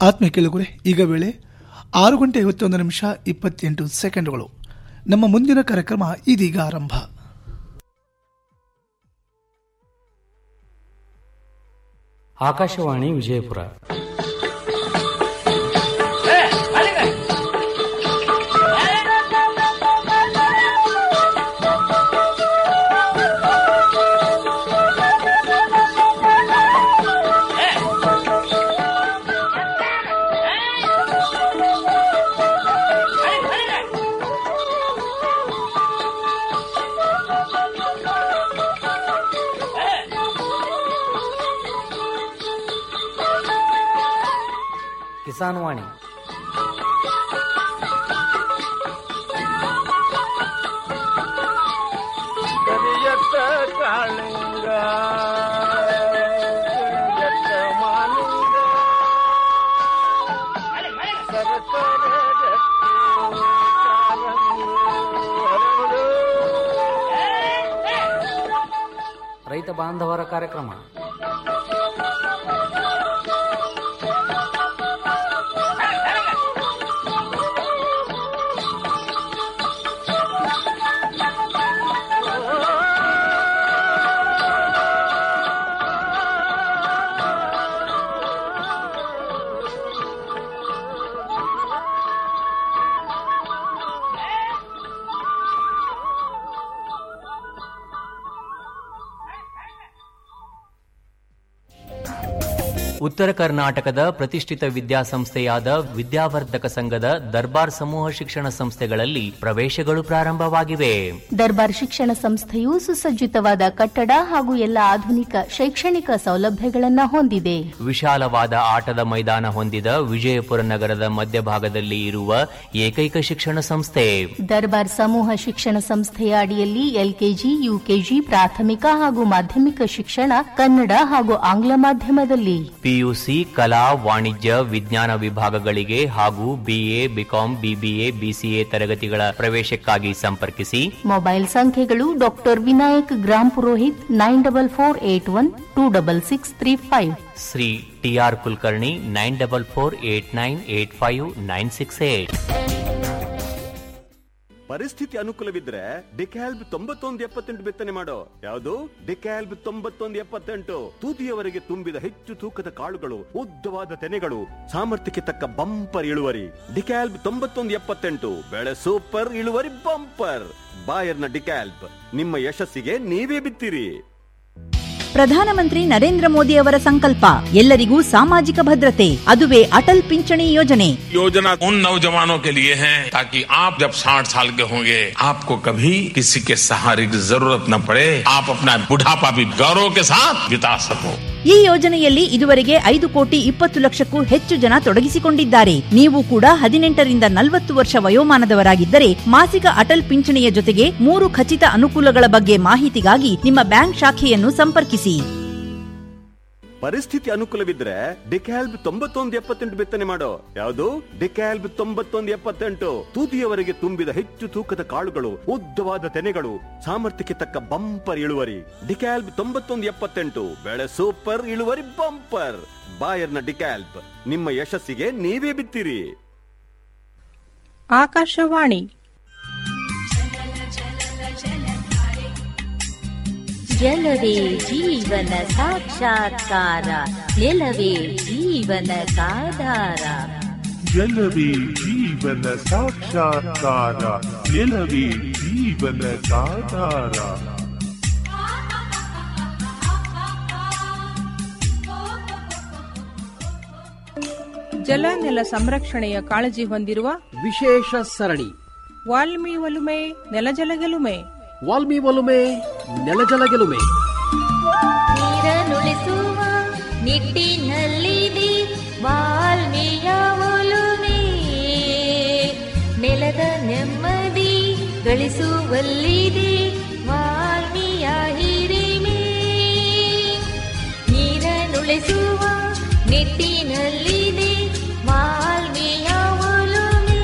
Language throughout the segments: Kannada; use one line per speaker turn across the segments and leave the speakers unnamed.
ಆತ್ಮೀಯ ಕೇಳುಗರೆ ಈಗ ವೇಳೆ ಆರು ಗಂಟೆ ಐವತ್ತೊಂದು ನಿಮಿಷ ಇಪ್ಪತ್ತೆಂಟು ಸೆಕೆಂಡ್ಗಳು ನಮ್ಮ ಮುಂದಿನ ಕಾರ್ಯಕ್ರಮ ಇದೀಗ ಆರಂಭ
ಆಕಾಶವಾಣಿ ವಿಜಯಪುರ ಕಿಸಾನ್ ವಾಣಿ
ಕರಿಯತ್ತ ಕಾಳಿಂಗ ಕರಿಯತ್ತ ಮಾಲಿಂಗ ಸರಸರ ಗಟ್ಟಿ ಕಾರಂಗಿ ಹರಡು.
ರೈತ ಬಾಂಧವರ ಕಾರ್ಯಕ್ರಮ ಉತ್ತರ ಕರ್ನಾಟಕದ ಪ್ರತಿಷ್ಠಿತ ವಿದ್ಯಾಸಂಸ್ಥೆಯಾದ ವಿದ್ಯಾವರ್ಧಕ ಸಂಘದ ದರ್ಬಾರ್ ಸಮೂಹ ಶಿಕ್ಷಣ ಸಂಸ್ಥೆಗಳಲ್ಲಿ ಪ್ರವೇಶಗಳು ಪ್ರಾರಂಭವಾಗಿವೆ
ದರ್ಬಾರ್ ಶಿಕ್ಷಣ ಸಂಸ್ಥೆಯು ಸುಸಜ್ಜಿತವಾದ ಕಟ್ಟಡ ಹಾಗೂ ಎಲ್ಲ ಆಧುನಿಕ ಶೈಕ್ಷಣಿಕ ಸೌಲಭ್ಯಗಳನ್ನು ಹೊಂದಿದೆ
ವಿಶಾಲವಾದ ಆಟದ ಮೈದಾನ ಹೊಂದಿದ ವಿಜಯಪುರ ನಗರದ ಮಧ್ಯಭಾಗದಲ್ಲಿ ಇರುವ ಏಕೈಕ ಶಿಕ್ಷಣ ಸಂಸ್ಥೆ
ದರ್ಬಾರ್ ಸಮೂಹ ಶಿಕ್ಷಣ ಸಂಸ್ಥೆಯ ಅಡಿಯಲ್ಲಿ ಎಲ್ಕೆಜಿ ಯುಕೆಜಿ ಪ್ರಾಥಮಿಕ ಹಾಗೂ ಮಾಧ್ಯಮಿಕ ಶಿಕ್ಷಣ ಕನ್ನಡ ಹಾಗೂ ಆಂಗ್ಲ ಮಾಧ್ಯಮದಲ್ಲಿ
ಪಿಯುಸಿ ಕಲಾ ವಾಣಿಜ್ಯ ವಿಜ್ಞಾನ ವಿಭಾಗಗಳಿಗೆ ಹಾಗೂ ಬಿಎ ಬಿಕಾಂ ಬಿಬಿಎ ಬಿಸಿಎ ತರಗತಿಗಳ ಪ್ರವೇಶಕ್ಕಾಗಿ ಸಂಪರ್ಕಿಸಿ
ಮೊಬೈಲ್ ಸಂಖ್ಯೆಗಳು doctor Vinayak Grampurohit nine double four eight one two double six three five
Shri T R Kulkarni nine double four eight nine eight five nine six eight
ಪರಿಸ್ಥಿತಿ ಅನುಕೂಲವಿದ್ರೆ ಡಿಕ್ಯಾಲ್ಬ್ ತೊಂಬತ್ತೊಂದು ಎಪ್ಪತ್ತೆಂಟು ಬಿತ್ತನೆ ಮಾಡೋ ಯಾವುದು ಡಿಕ್ಯಾಲ್ಬ್ ತೊಂಬತ್ತೊಂದು ಎಪ್ಪತ್ತೆಂಟು ತೂತಿಯವರೆಗೆ ತುಂಬಿದ ಹೆಚ್ಚು ತೂಕದ ಕಾಳುಗಳು ಉದ್ದವಾದ ತೆನೆಗಳು ಸಾಮರ್ಥ್ಯಕ್ಕೆ ತಕ್ಕ ಬಂಪರ್ ಇಳುವರಿ ಡಿಕ್ಯಾಲ್ಬ್ ತೊಂಬತ್ತೊಂದು ಎಪ್ಪತ್ತೆಂಟು ಬೆಳೆ ಸೂಪರ್ ಇಳುವರಿ ಬಂಪರ್ ಬಾಯರ್ನ ಡಿಕ್ಯಾಲ್ಬ್ ನಿಮ್ಮ ಯಶಸ್ಸಿಗೆ ನೀವೇ ಬಿತ್ತಿರಿ
ಪ್ರಧಾನಮಂತ್ರಿ ನರೇಂದ್ರ ಮೋದಿ ಅವರ ಸಂಕಲ್ಪ ಎಲ್ಲರಿಗೂ ಸಾಮಾಜಿಕ ಭದ್ರತೆ ಅದುವೇ ಅಟಲ್ ಪಿಂಚಣಿ ಯೋಜನೆ
योजना उन नौजवानों के लिए है ताकि आप जब 60 साल के होंगे आपको कभी किसी के सहारे की जरूरत न पड़े आप अपना बुढ़ापा भी गौरव के साथ बिता सको
ಈ ಯೋಜನೆಯಲ್ಲಿ ಇದುವರೆಗೆ ಐದು ಕೋಟಿ ಇಪ್ಪತ್ತು ಲಕ್ಷಕ್ಕೂ ಹೆಚ್ಚು ಜನ ತೊಡಗಿಸಿಕೊಂಡಿದ್ದಾರೆ ನೀವು ಕೂಡ ಹದಿನೆಂಟರಿಂದ ನಲವತ್ತು ವರ್ಷ ವಯೋಮಾನದವರಾಗಿದ್ದರೆ ಮಾಸಿಕ ಅಟಲ್ ಪಿಂಚಣಿಯ ಜೊತೆಗೆ ಮೂರು ಖಚಿತ ಅನುಕೂಲಗಳ ಬಗ್ಗೆ ಮಾಹಿತಿಗಾಗಿ ನಿಮ್ಮ ಬ್ಯಾಂಕ್ ಶಾಖೆಯನ್ನು ಸಂಪರ್ಕಿಸಿ
ಪರಿಸ್ಥಿತಿ ಅನುಕೂಲವಿದ್ರೆ ಡಿಕ್ಯಾಲ್ಬ್ ತೊಂಬತ್ತೊಂದು ಎಪ್ಪತ್ತೆಂಟು ಬಿತ್ತನೆ ಮಾಡೋ ಯಾವುದು ಡಿಕ್ಯಾಲ್ಬ್ ತೊಂಬತ್ತೊಂದು ಎಪ್ಪತ್ತೆಂಟು ತೂತಿಯವರೆಗೆ ತುಂಬಿದ ಹೆಚ್ಚು ತೂಕದ ಕಾಳುಗಳು ಉದ್ದವಾದ ತೆನೆಗಳು ಸಾಮರ್ಥ್ಯಕ್ಕೆ ತಕ್ಕ ಬಂಪರ್ ಇಳುವರಿ ಡಿಕ್ಯಾಲ್ಬ್ ತೊಂಬತ್ತೊಂದು ಎಪ್ಪತ್ತೆಂಟು ಬೆಳೆ ಸೂಪರ್ ಇಳುವರಿ ಬಂಪರ್ ಬಾಯರ್ನ ಡಿಕ್ಯಾಲ್ಬ್ ನಿಮ್ಮ ಯಶಸ್ಸಿಗೆ ನೀವೇ ಬಿತ್ತಿರಿ
ಆಕಾಶವಾಣಿ
ಜಲವೇ ಜೀವನ ಸಾಕ್ಷಾತ್ಕಾರ ನೆಲವೇ ಜೀವನದಾಧಾರ
ಜಲವೇ ಜೀವನ ಸಾಕ್ಷಾತ್ಕಾರ ನೆಲವೇ ಜೀವನದಾಧಾರ
ಜಲ ನೆಲ ಸಂರಕ್ಷಣೆಯ ಕಾಳಜಿ ಹೊಂದಿರುವ
ವಿಶೇಷ ಸರಣಿ
ವಾಲ್ಮಿ ಒಲುಮೆ ನೆಲಜಲ ಗೆಲುಮೆ
ವಾಲ್ಮಿ ಒಲುಮೆ ನೆಲಜಲ ಗೆಲುಮೆ
ನೀರನ್ನುಳಿಸುವ ನಿಟ್ಟಿನಲ್ಲಿದೆ ವಾಲ್ಮೀಯ ಒಲುಮೆ ನೆಲದ ನೆಮ್ಮದಿ ಗಳಿಸುವಲ್ಲಿದೆ ವಾಲ್ಮೀಯ ಹಿರಿಮೆ ನೀರನ್ನುಳಿಸುವ ನಿಟ್ಟಿನಲ್ಲಿದೆ ವಾಲ್ಮೀಯ ಒಲುಮೆ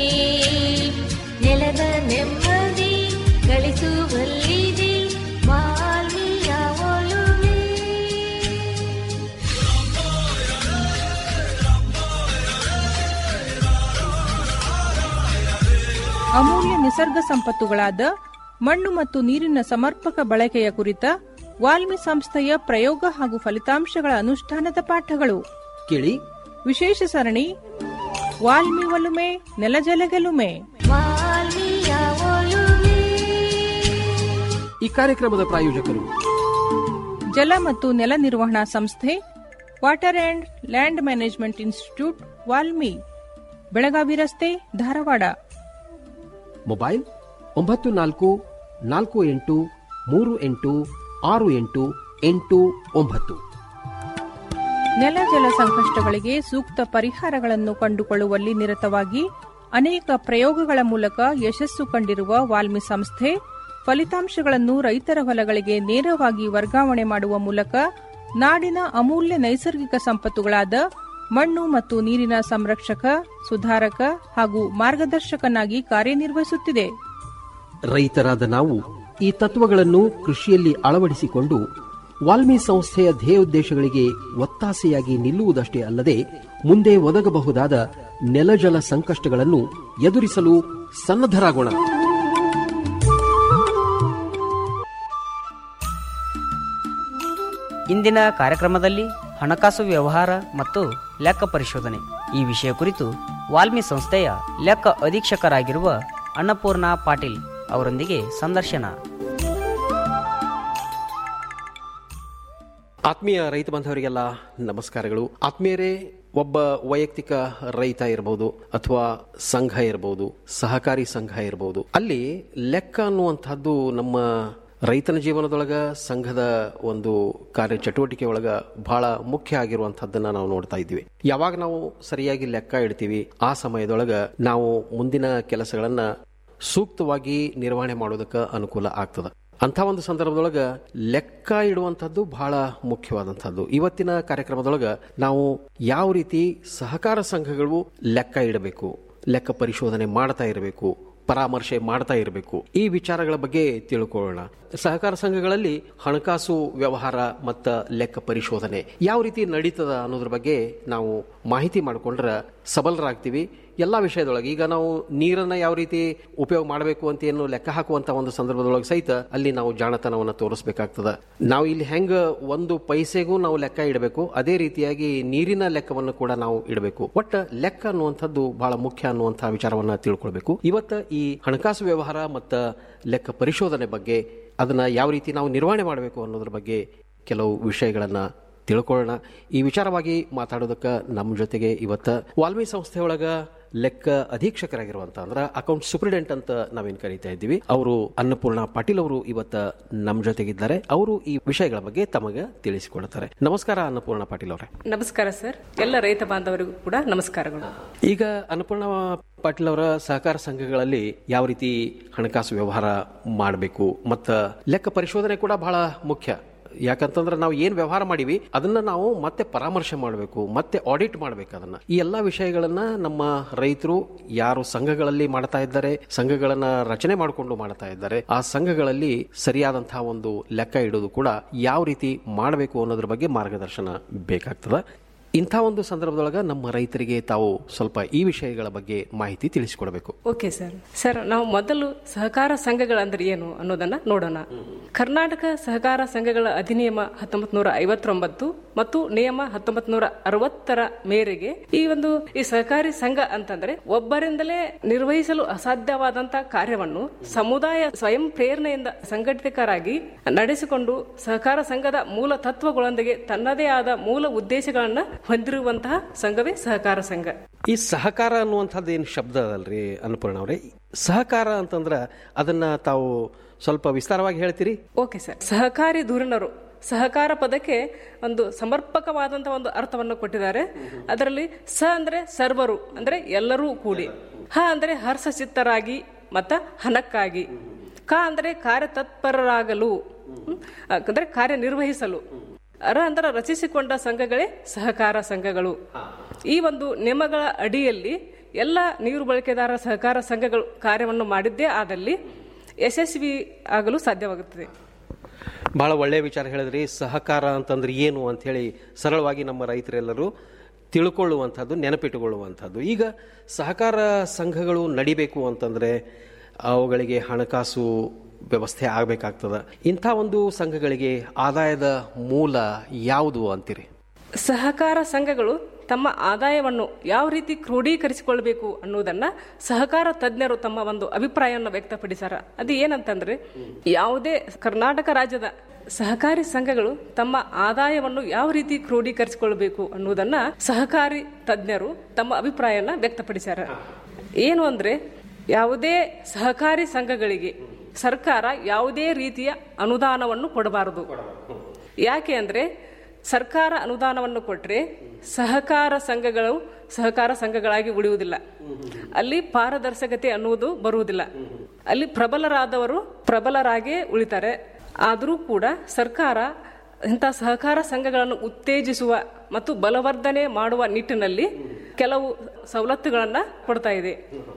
ನೆಲದ ನೆಮ್ಮದಿ ಗಳಿಸುವಲ್ಲಿದೆ ವಾಲ್ಮೀಯ ಒಲುಮೆ
ನಿಸರ್ಗ ಸಂಪತ್ತುಗಳಾದ ಮಣ್ಣು ಮತ್ತು ನೀರಿನ ಸಮರ್ಪಕ ಬಳಕೆಯ ಕುರಿತ ವಾಲ್ಮಿ ಸಂಸ್ಥೆಯ ಪ್ರಯೋಗ ಹಾಗೂ ಫಲಿತಾಂಶಗಳ ಅನುಷ್ಠಾನದ ಪಾಠಗಳು
ಕೇಳಿ
ವಿಶೇಷ ಸರಣಿ ವಾಲ್ಮಿ ಒಲುಮೆ ನೆಲಜಲಗೆಲುಮೆ
ವಾಲ್ಮೀಯ ಒಲುಮೆ
ಈ ಕಾರ್ಯಕ್ರಮದ ಪ್ರಾಯೋಜಕರು
ಜಲ ಮತ್ತು ನೆಲ ನಿರ್ವಹಣಾ ಸಂಸ್ಥೆ water and land management institute WALMI Belagavi ರಸ್ತೆ ಧಾರವಾಡ
ಮೊಬೈಲ್ ಒಂಬತ್ತು ನಾಲ್ಕು ನಾಲ್ಕು ಎಂಟು ಮೂರು ಎಂಟು ಆರು ಎಂಟು ಎಂಟು ಒಂಬತ್ತು
ನೆಲ ಜಲ ಸಂಕಷ್ಟಗಳಿಗೆ ಸೂಕ್ತ ಪರಿಹಾರಗಳನ್ನು ಕಂಡುಕೊಳ್ಳುವಲ್ಲಿ ನಿರತವಾಗಿ ಅನೇಕ ಪ್ರಯೋಗಗಳ ಮೂಲಕ ಯಶಸ್ಸು ಕಂಡಿರುವ ವಾಲ್ಮಿ ಸಂಸ್ಥೆ ಫಲಿತಾಂಶಗಳನ್ನು ರೈತರ ಹೊಲಗಳಿಗೆ ನೇರವಾಗಿ ವರ್ಗಾವಣೆ ಮಾಡುವ ಮೂಲಕ ನಾಡಿನ ಅಮೂಲ್ಯ ನೈಸರ್ಗಿಕ ಸಂಪತ್ತುಗಳಾದ ಮಣ್ಣು ಮತ್ತು ನೀರಿನ ಸಂರಕ್ಷಕ ಸುಧಾರಕ ಹಾಗೂ ಮಾರ್ಗದರ್ಶಕನಾಗಿ ಕಾರ್ಯನಿರ್ವಹಿಸುತ್ತಿದೆ
ರೈತರಾದ ನಾವು ಈ ತತ್ವಗಳನ್ನು ಕೃಷಿಯಲ್ಲಿ ಅಳವಡಿಸಿಕೊಂಡು ವಾಲ್ಮಿ ಸಂಸ್ಥೆಯ ಧ್ಯೇಯೋದ್ದೇಶಗಳಿಗೆ ಒತ್ತಾಸೆಯಾಗಿ ನಿಲ್ಲುವುದಷ್ಟೇ ಅಲ್ಲದೆ ಮುಂದೆ ಒದಗಬಹುದಾದ ನೆಲಜಲ ಸಂಕಷ್ಟಗಳನ್ನು ಎದುರಿಸಲು ಸನ್ನದ್ಧರಾಗೋಣ
ಇಂದಿನ ಕಾರ್ಯಕ್ರಮದಲ್ಲಿ ಹಣಕಾಸು ವ್ಯವಹಾರ ಮತ್ತು ಲೆಕ್ಕ ಪರಿಶೋಧನೆ ಈ ವಿಷಯ ಕುರಿತು ವಾಲ್ಮಿ ಸಂಸ್ಥೆಯ ಲೆಕ್ಕ ಅಧೀಕ್ಷಕರಾಗಿರುವ ಅನ್ನಪೂರ್ಣ ಪಾಟೀಲ್ ಅವರೊಂದಿಗೆ ಸಂದರ್ಶನ
ಆತ್ಮೀಯ ರೈತ ಬಾಂಧವರಿಗೆಲ್ಲ ನಮಸ್ಕಾರಗಳು ಆತ್ಮೀಯರೇ ಒಬ್ಬ ವೈಯಕ್ತಿಕ ರೈತ ಇರಬಹುದು ಅಥವಾ ಸಂಘ ಇರಬಹುದು ಸಹಕಾರಿ ಸಂಘ ಇರಬಹುದು ಅಲ್ಲಿ ಲೆಕ್ಕ ಅನ್ನುವಂಥದ್ದು ನಮ್ಮ ರೈತನ ಜೀವನದೊಳಗ ಸಂಘದ ಒಂದು ಕಾರ್ಯ ಚಟುವಟಿಕೆ ಒಳಗ ಬಹಳ ಮುಖ್ಯ ಆಗಿರುವಂತಹದ್ದನ್ನ ನಾವು ನೋಡ್ತಾ ಇದ್ದೀವಿ ಯಾವಾಗ ನಾವು ಸರಿಯಾಗಿ ಲೆಕ್ಕ ಇಡ್ತೀವಿ ಆ ಸಮಯದೊಳಗ ನಾವು ಮುಂದಿನ ಕೆಲಸಗಳನ್ನ ಸೂಕ್ತವಾಗಿ ನಿರ್ವಹಣೆ ಮಾಡೋದಕ್ಕೆ ಅನುಕೂಲ ಆಗ್ತದ ಅಂಥ ಒಂದು ಸಂದರ್ಭದೊಳಗ ಲೆಕ್ಕ ಇಡುವಂಥದ್ದು ಬಹಳ ಮುಖ್ಯವಾದಂಥದ್ದು ಇವತ್ತಿನ ಕಾರ್ಯಕ್ರಮದೊಳಗ ನಾವು ಯಾವ ರೀತಿ ಸಹಕಾರ ಸಂಘಗಳು ಲೆಕ್ಕ ಇಡಬೇಕು ಲೆಕ್ಕ ಪರಿಶೋಧನೆ ಮಾಡ್ತಾ ಇರಬೇಕು ಪರಾಮರ್ಶೆ ಮಾಡ್ತಾ ಇರಬೇಕು ಈ ವಿಚಾರಗಳ ಬಗ್ಗೆ ತಿಳ್ಕೊಳ್ಳೋಣ ಸಹಕಾರ ಸಂಘಗಳಲ್ಲಿ ಹಣಕಾಸು ವ್ಯವಹಾರ ಮತ್ತು ಲೆಕ್ಕ ಪರಿಶೋಧನೆ ಯಾವ ರೀತಿ ನಡೀತದ ಅನ್ನೋದ್ರ ಬಗ್ಗೆ ನಾವು ಮಾಹಿತಿ ಮಾಡಿಕೊಂಡ್ರೆ ಸಬಲರಾಗ್ತೀವಿ ಎಲ್ಲ ವಿಷಯದೊಳಗೆ ಈಗ ನಾವು ನೀರನ್ನ ಯಾವ ರೀತಿ ಉಪಯೋಗ ಮಾಡಬೇಕು ಅಂತ ಏನು ಲೆಕ್ಕ ಹಾಕುವಂತ ಒಂದು ಸಂದರ್ಭದೊಳಗೆ ಸಹಿತ ಅಲ್ಲಿ ನಾವು ಜಾಣತನವನ್ನು ತೋರಿಸಬೇಕಾಗ್ತದ ನಾವು ಇಲ್ಲಿ ಹೆಂಗ ಒಂದು ಪೈಸೆಗೂ ನಾವು ಲೆಕ್ಕ ಇಡಬೇಕು ಅದೇ ರೀತಿಯಾಗಿ ನೀರಿನ ಲೆಕ್ಕವನ್ನು ಕೂಡ ನಾವು ಇಡಬೇಕು ಒಟ್ಟ ಲೆಕ್ಕ ಅನ್ನುವಂಥದ್ದು ಬಹಳ ಮುಖ್ಯ ಅನ್ನುವಂತಹ ವಿಚಾರವನ್ನ ತಿಳ್ಕೊಳ್ಬೇಕು ಇವತ್ತ ಈ ಹಣಕಾಸು ವ್ಯವಹಾರ ಮತ್ತು ಲೆಕ್ಕ ಪರಿಶೋಧನೆ ಬಗ್ಗೆ ಅದನ್ನ ಯಾವ ರೀತಿ ನಾವು ನಿರ್ವಹಣೆ ಮಾಡಬೇಕು ಅನ್ನೋದ್ರ ಬಗ್ಗೆ ಕೆಲವು ವಿಷಯಗಳನ್ನ ತಿಳ್ಕೊಳ್ಳೋಣ ಈ ವಿಚಾರವಾಗಿ ಮಾತಾಡೋದಕ್ಕೆ ನಮ್ಮ ಜೊತೆಗೆ ಇವತ್ತ ವಾಲ್ಮಿ ಸಂಸ್ಥೆಯೊಳಗ ಲೆಕ್ಕ ಅಧೀಕ್ಷಕರಾಗಿರುವಂತ ಅಂದ್ರೆ ಅಕೌಂಟ್ ಸೂಪ್ರಿಡೆಂಟ್ ಅಂತ ನಾವೇನ್ ಕರೀತಾ ಇದ್ದೀವಿ ಅವರು ಅನ್ನಪೂರ್ಣ ಪಾಟೀಲ್ ಅವರು ಇವತ್ತ ನಮ್ಮ ಜೊತೆಗಿದ್ದಾರೆ ಅವರು ಈ ವಿಷಯಗಳ ಬಗ್ಗೆ ತಮಗೆ ತಿಳಿಸಿಕೊಡ್ತಾರೆ ನಮಸ್ಕಾರ ಅನ್ನಪೂರ್ಣ ಪಾಟೀಲ್ ಅವರೇ
ನಮಸ್ಕಾರ ಸರ್ ಎಲ್ಲ ರೈತ ಬಾಂಧವರಿಗೂ ಕೂಡ ನಮಸ್ಕಾರಗಳು
ಈಗ ಅನ್ನಪೂರ್ಣ ಪಾಟೀಲ್ ಅವರ ಸಹಕಾರ ಸಂಘಗಳಲ್ಲಿ ಯಾವ ರೀತಿ ಹಣಕಾಸು ವ್ಯವಹಾರ ಮಾಡಬೇಕು ಮತ್ತು ಲೆಕ್ಕ ಪರಿಶೋಧನೆ ಕೂಡ ಬಹಳ ಮುಖ್ಯ ಯಾಕಂತಂದ್ರೆ ನಾವು ಏನ್ ವ್ಯವಹಾರ ಮಾಡಿವಿ ಅದನ್ನ ನಾವು ಮತ್ತೆ ಪರಾಮರ್ಶೆ ಮಾಡಬೇಕು ಮತ್ತೆ ಆಡಿಟ್ ಮಾಡ್ಬೇಕು ಅದನ್ನ ಈ ಎಲ್ಲಾ ವಿಷಯಗಳನ್ನ ನಮ್ಮ ರೈತರು ಯಾರು ಸಂಘಗಳಲ್ಲಿ ಮಾಡ್ತಾ ಇದ್ದಾರೆ ಸಂಘಗಳನ್ನ ರಚನೆ ಮಾಡಿಕೊಂಡು ಮಾಡ್ತಾ ಇದ್ದಾರೆ ಆ ಸಂಘಗಳಲ್ಲಿ ಸರಿಯಾದಂತಹ ಒಂದು ಲೆಕ್ಕ ಇಡೋದು ಕೂಡ ಯಾವ ರೀತಿ ಮಾಡಬೇಕು ಅನ್ನೋದ್ರ ಬಗ್ಗೆ ಮಾರ್ಗದರ್ಶನ ಬೇಕಾಗ್ತದ ಇಂಥ ಒಂದು ಸಂದರ್ಭದೊಳಗ ನಮ್ಮ ರೈತರಿಗೆ ತಾವು ಸ್ವಲ್ಪ ಈ ವಿಷಯಗಳ ಬಗ್ಗೆ ಮಾಹಿತಿ ತಿಳಿಸಿಕೊಡಬೇಕು
ಓಕೆ ಸರ್ ಸರ್ ನಾವು ಮೊದಲು ಸಹಕಾರ ಸಂಘಗಳಂದ್ರೆ ಏನು ಅನ್ನೋದನ್ನ ನೋಡೋಣ ಕರ್ನಾಟಕ ಸಹಕಾರ ಸಂಘಗಳ ಅಧಿನಿಯಮ ಹತ್ತೊಂಬತ್ ನೂರ ಐವತ್ತೊಂಬತ್ತು ಮತ್ತು ನಿಯಮ ಹತ್ತೊಂಬತ್ ನೂರ ಅರವತ್ತರ ಮೇರೆಗೆ ಈ ಒಂದು ಈ ಸಹಕಾರಿ ಸಂಘ ಅಂತಂದ್ರೆ ಒಬ್ಬರಿಂದಲೇ ನಿರ್ವಹಿಸಲು ಅಸಾಧ್ಯವಾದಂತ ಕಾರ್ಯವನ್ನು ಸಮುದಾಯ ಸ್ವಯಂ ಪ್ರೇರಣೆಯಿಂದ ಸಂಘಟಿತರಾಗಿ ನಡೆಸಿಕೊಂಡು ಸಹಕಾರ ಸಂಘದ ಮೂಲ ತತ್ವಗಳೊಂದಿಗೆ ತನ್ನದೇ ಆದ ಮೂಲ ಉದ್ದೇಶಗಳನ್ನ ಹೊಂದಿರುವಂತಹ ಸಂಘವೇ ಸಹಕಾರ ಸಂಘ
ಈ ಸಹಕಾರ ಅನ್ನುವಂಥದ್ದು ಏನು ಶಬ್ದ ಅದಲ್ರಿ ಅನ್ನಪೂರ್ಣ ಅವರೇ ಸಹಕಾರ ಅಂತಂದ್ರ ಅದನ್ನ ತಾವು ಸ್ವಲ್ಪ ವಿಸ್ತಾರವಾಗಿ ಹೇಳ್ತೀರಿ
ಓಕೆ ಸರ್ ಸಹಕಾರಿ ಧುರೀಣರು ಸಹಕಾರ ಪದಕ್ಕೆ ಒಂದು ಸಮರ್ಪಕವಾದಂತಹ ಒಂದು ಅರ್ಥವನ್ನು ಕೊಟ್ಟಿದ್ದಾರೆ ಅದರಲ್ಲಿ ಸ ಅಂದ್ರೆ ಸರ್ವರು ಅಂದ್ರೆ ಎಲ್ಲರೂ ಕೂಡಿ ಹ ಅಂದ್ರೆ ಹರ್ಷಚಿತ್ತರಾಗಿ ಮತ್ತ ಹಣಕ್ಕಾಗಿ ಕ ಅಂದ್ರೆ ಕಾರ್ಯತತ್ಪರರಾಗಲು ಹ್ಮ್? ಅಂದ್ರೆ ಕಾರ್ಯನಿರ್ವಹಿಸಲು ಅರ ಅಂದ್ರೆ ರಚಿಸಿಕೊಂಡ ಸಂಘಗಳೇ ಸಹಕಾರ ಸಂಘಗಳು ಈ ಒಂದು ನಿಯಮಗಳ ಅಡಿಯಲ್ಲಿ ಎಲ್ಲ ನೀರು ಬಳಕೆದಾರ ಸಹಕಾರ ಸಂಘಗಳು ಕಾರ್ಯವನ್ನು ಮಾಡಿದ್ದೇ ಆದಲ್ಲಿ ಯಶಸ್ವಿ ಆಗಲು ಸಾಧ್ಯವಾಗುತ್ತದೆ
ಬಹಳ ಒಳ್ಳೆಯ ವಿಚಾರ ಹೇಳಿದ್ರಿ ಸಹಕಾರ ಅಂತಂದ್ರೆ ಏನು ಅಂತ ಹೇಳಿ ಸರಳವಾಗಿ ನಮ್ಮ ರೈತರೆಲ್ಲರೂ ತಿಳ್ಕೊಳ್ಳುವಂಥದ್ದು ನೆನಪಿಟ್ಟುಕೊಳ್ಳುವಂಥದ್ದು ಈಗ ಸಹಕಾರ ಸಂಘಗಳು ನಡಿಬೇಕು ಅಂತಂದ್ರೆ ಅವುಗಳಿಗೆ ಹಣಕಾಸು ವ್ಯವಸ್ಥೆ ಆಗಬೇಕಾಗ್ತದ ಇಂಥ ಒಂದು ಸಂಘಗಳಿಗೆ ಆದಾಯದ ಮೂಲ ಯಾವುದು ಅಂತೀರಿ
ಸಹಕಾರ ಸಂಘಗಳು ತಮ್ಮ ಆದಾಯವನ್ನು ಯಾವ ರೀತಿ ಕ್ರೋಢೀಕರಿಸಿಕೊಳ್ಬೇಕು ಅನ್ನೋದನ್ನ ಸಹಕಾರ ತಜ್ಞರು ತಮ್ಮ ಒಂದು ಅಭಿಪ್ರಾಯವನ್ನು ವ್ಯಕ್ತಪಡಿಸಾರ ಅದು ಏನಂತಂದ್ರೆ ಯಾವುದೇ ಕರ್ನಾಟಕ ರಾಜ್ಯದ ಸಹಕಾರಿ ಸಂಘಗಳು ತಮ್ಮ ಆದಾಯವನ್ನು ಯಾವ ರೀತಿ ಕ್ರೋಢೀಕರಿಸಿಕೊಳ್ಬೇಕು ಅನ್ನೋದನ್ನ ಸಹಕಾರಿ ತಜ್ಞರು ತಮ್ಮ ಅಭಿಪ್ರಾಯನ ವ್ಯಕ್ತಪಡಿಸ್ಯಾರ ಏನು ಅಂದ್ರೆ ಯಾವುದೇ ಸಹಕಾರಿ ಸಂಘಗಳಿಗೆ ಸರ್ಕಾರ ಯಾವುದೇ ರೀತಿಯ ಅನುದಾನವನ್ನು ಕೊಡಬಾರದು ಯಾಕೆ ಅಂದ್ರೆ ಸರ್ಕಾರ ಅನುದಾನವನ್ನು ಕೊಟ್ಟರೆ ಸಹಕಾರ ಸಂಘಗಳು ಸಹಕಾರ ಸಂಘಗಳಾಗಿ ಉಳಿಯುವುದಿಲ್ಲ ಅಲ್ಲಿ ಪಾರದರ್ಶಕತೆ ಅನ್ನುವುದು ಬರುವುದಿಲ್ಲ ಅಲ್ಲಿ ಪ್ರಬಲರಾದವರು ಪ್ರಬಲರಾಗೇ ಉಳಿತಾರೆ ಆದರೂ ಕೂಡ ಸರ್ಕಾರ ಇಂಥ ಸಹಕಾರ ಸಂಘಗಳನ್ನು ಉತ್ತೇಜಿಸುವ ಮತ್ತು ಬಲವರ್ಧನೆ ಮಾಡುವ ನಿಟ್ಟಿನಲ್ಲಿ ಕೆಲವು ಸವಲತ್ತುಗಳನ್ನು ಕೊಡ್ತಾ ಇದೆ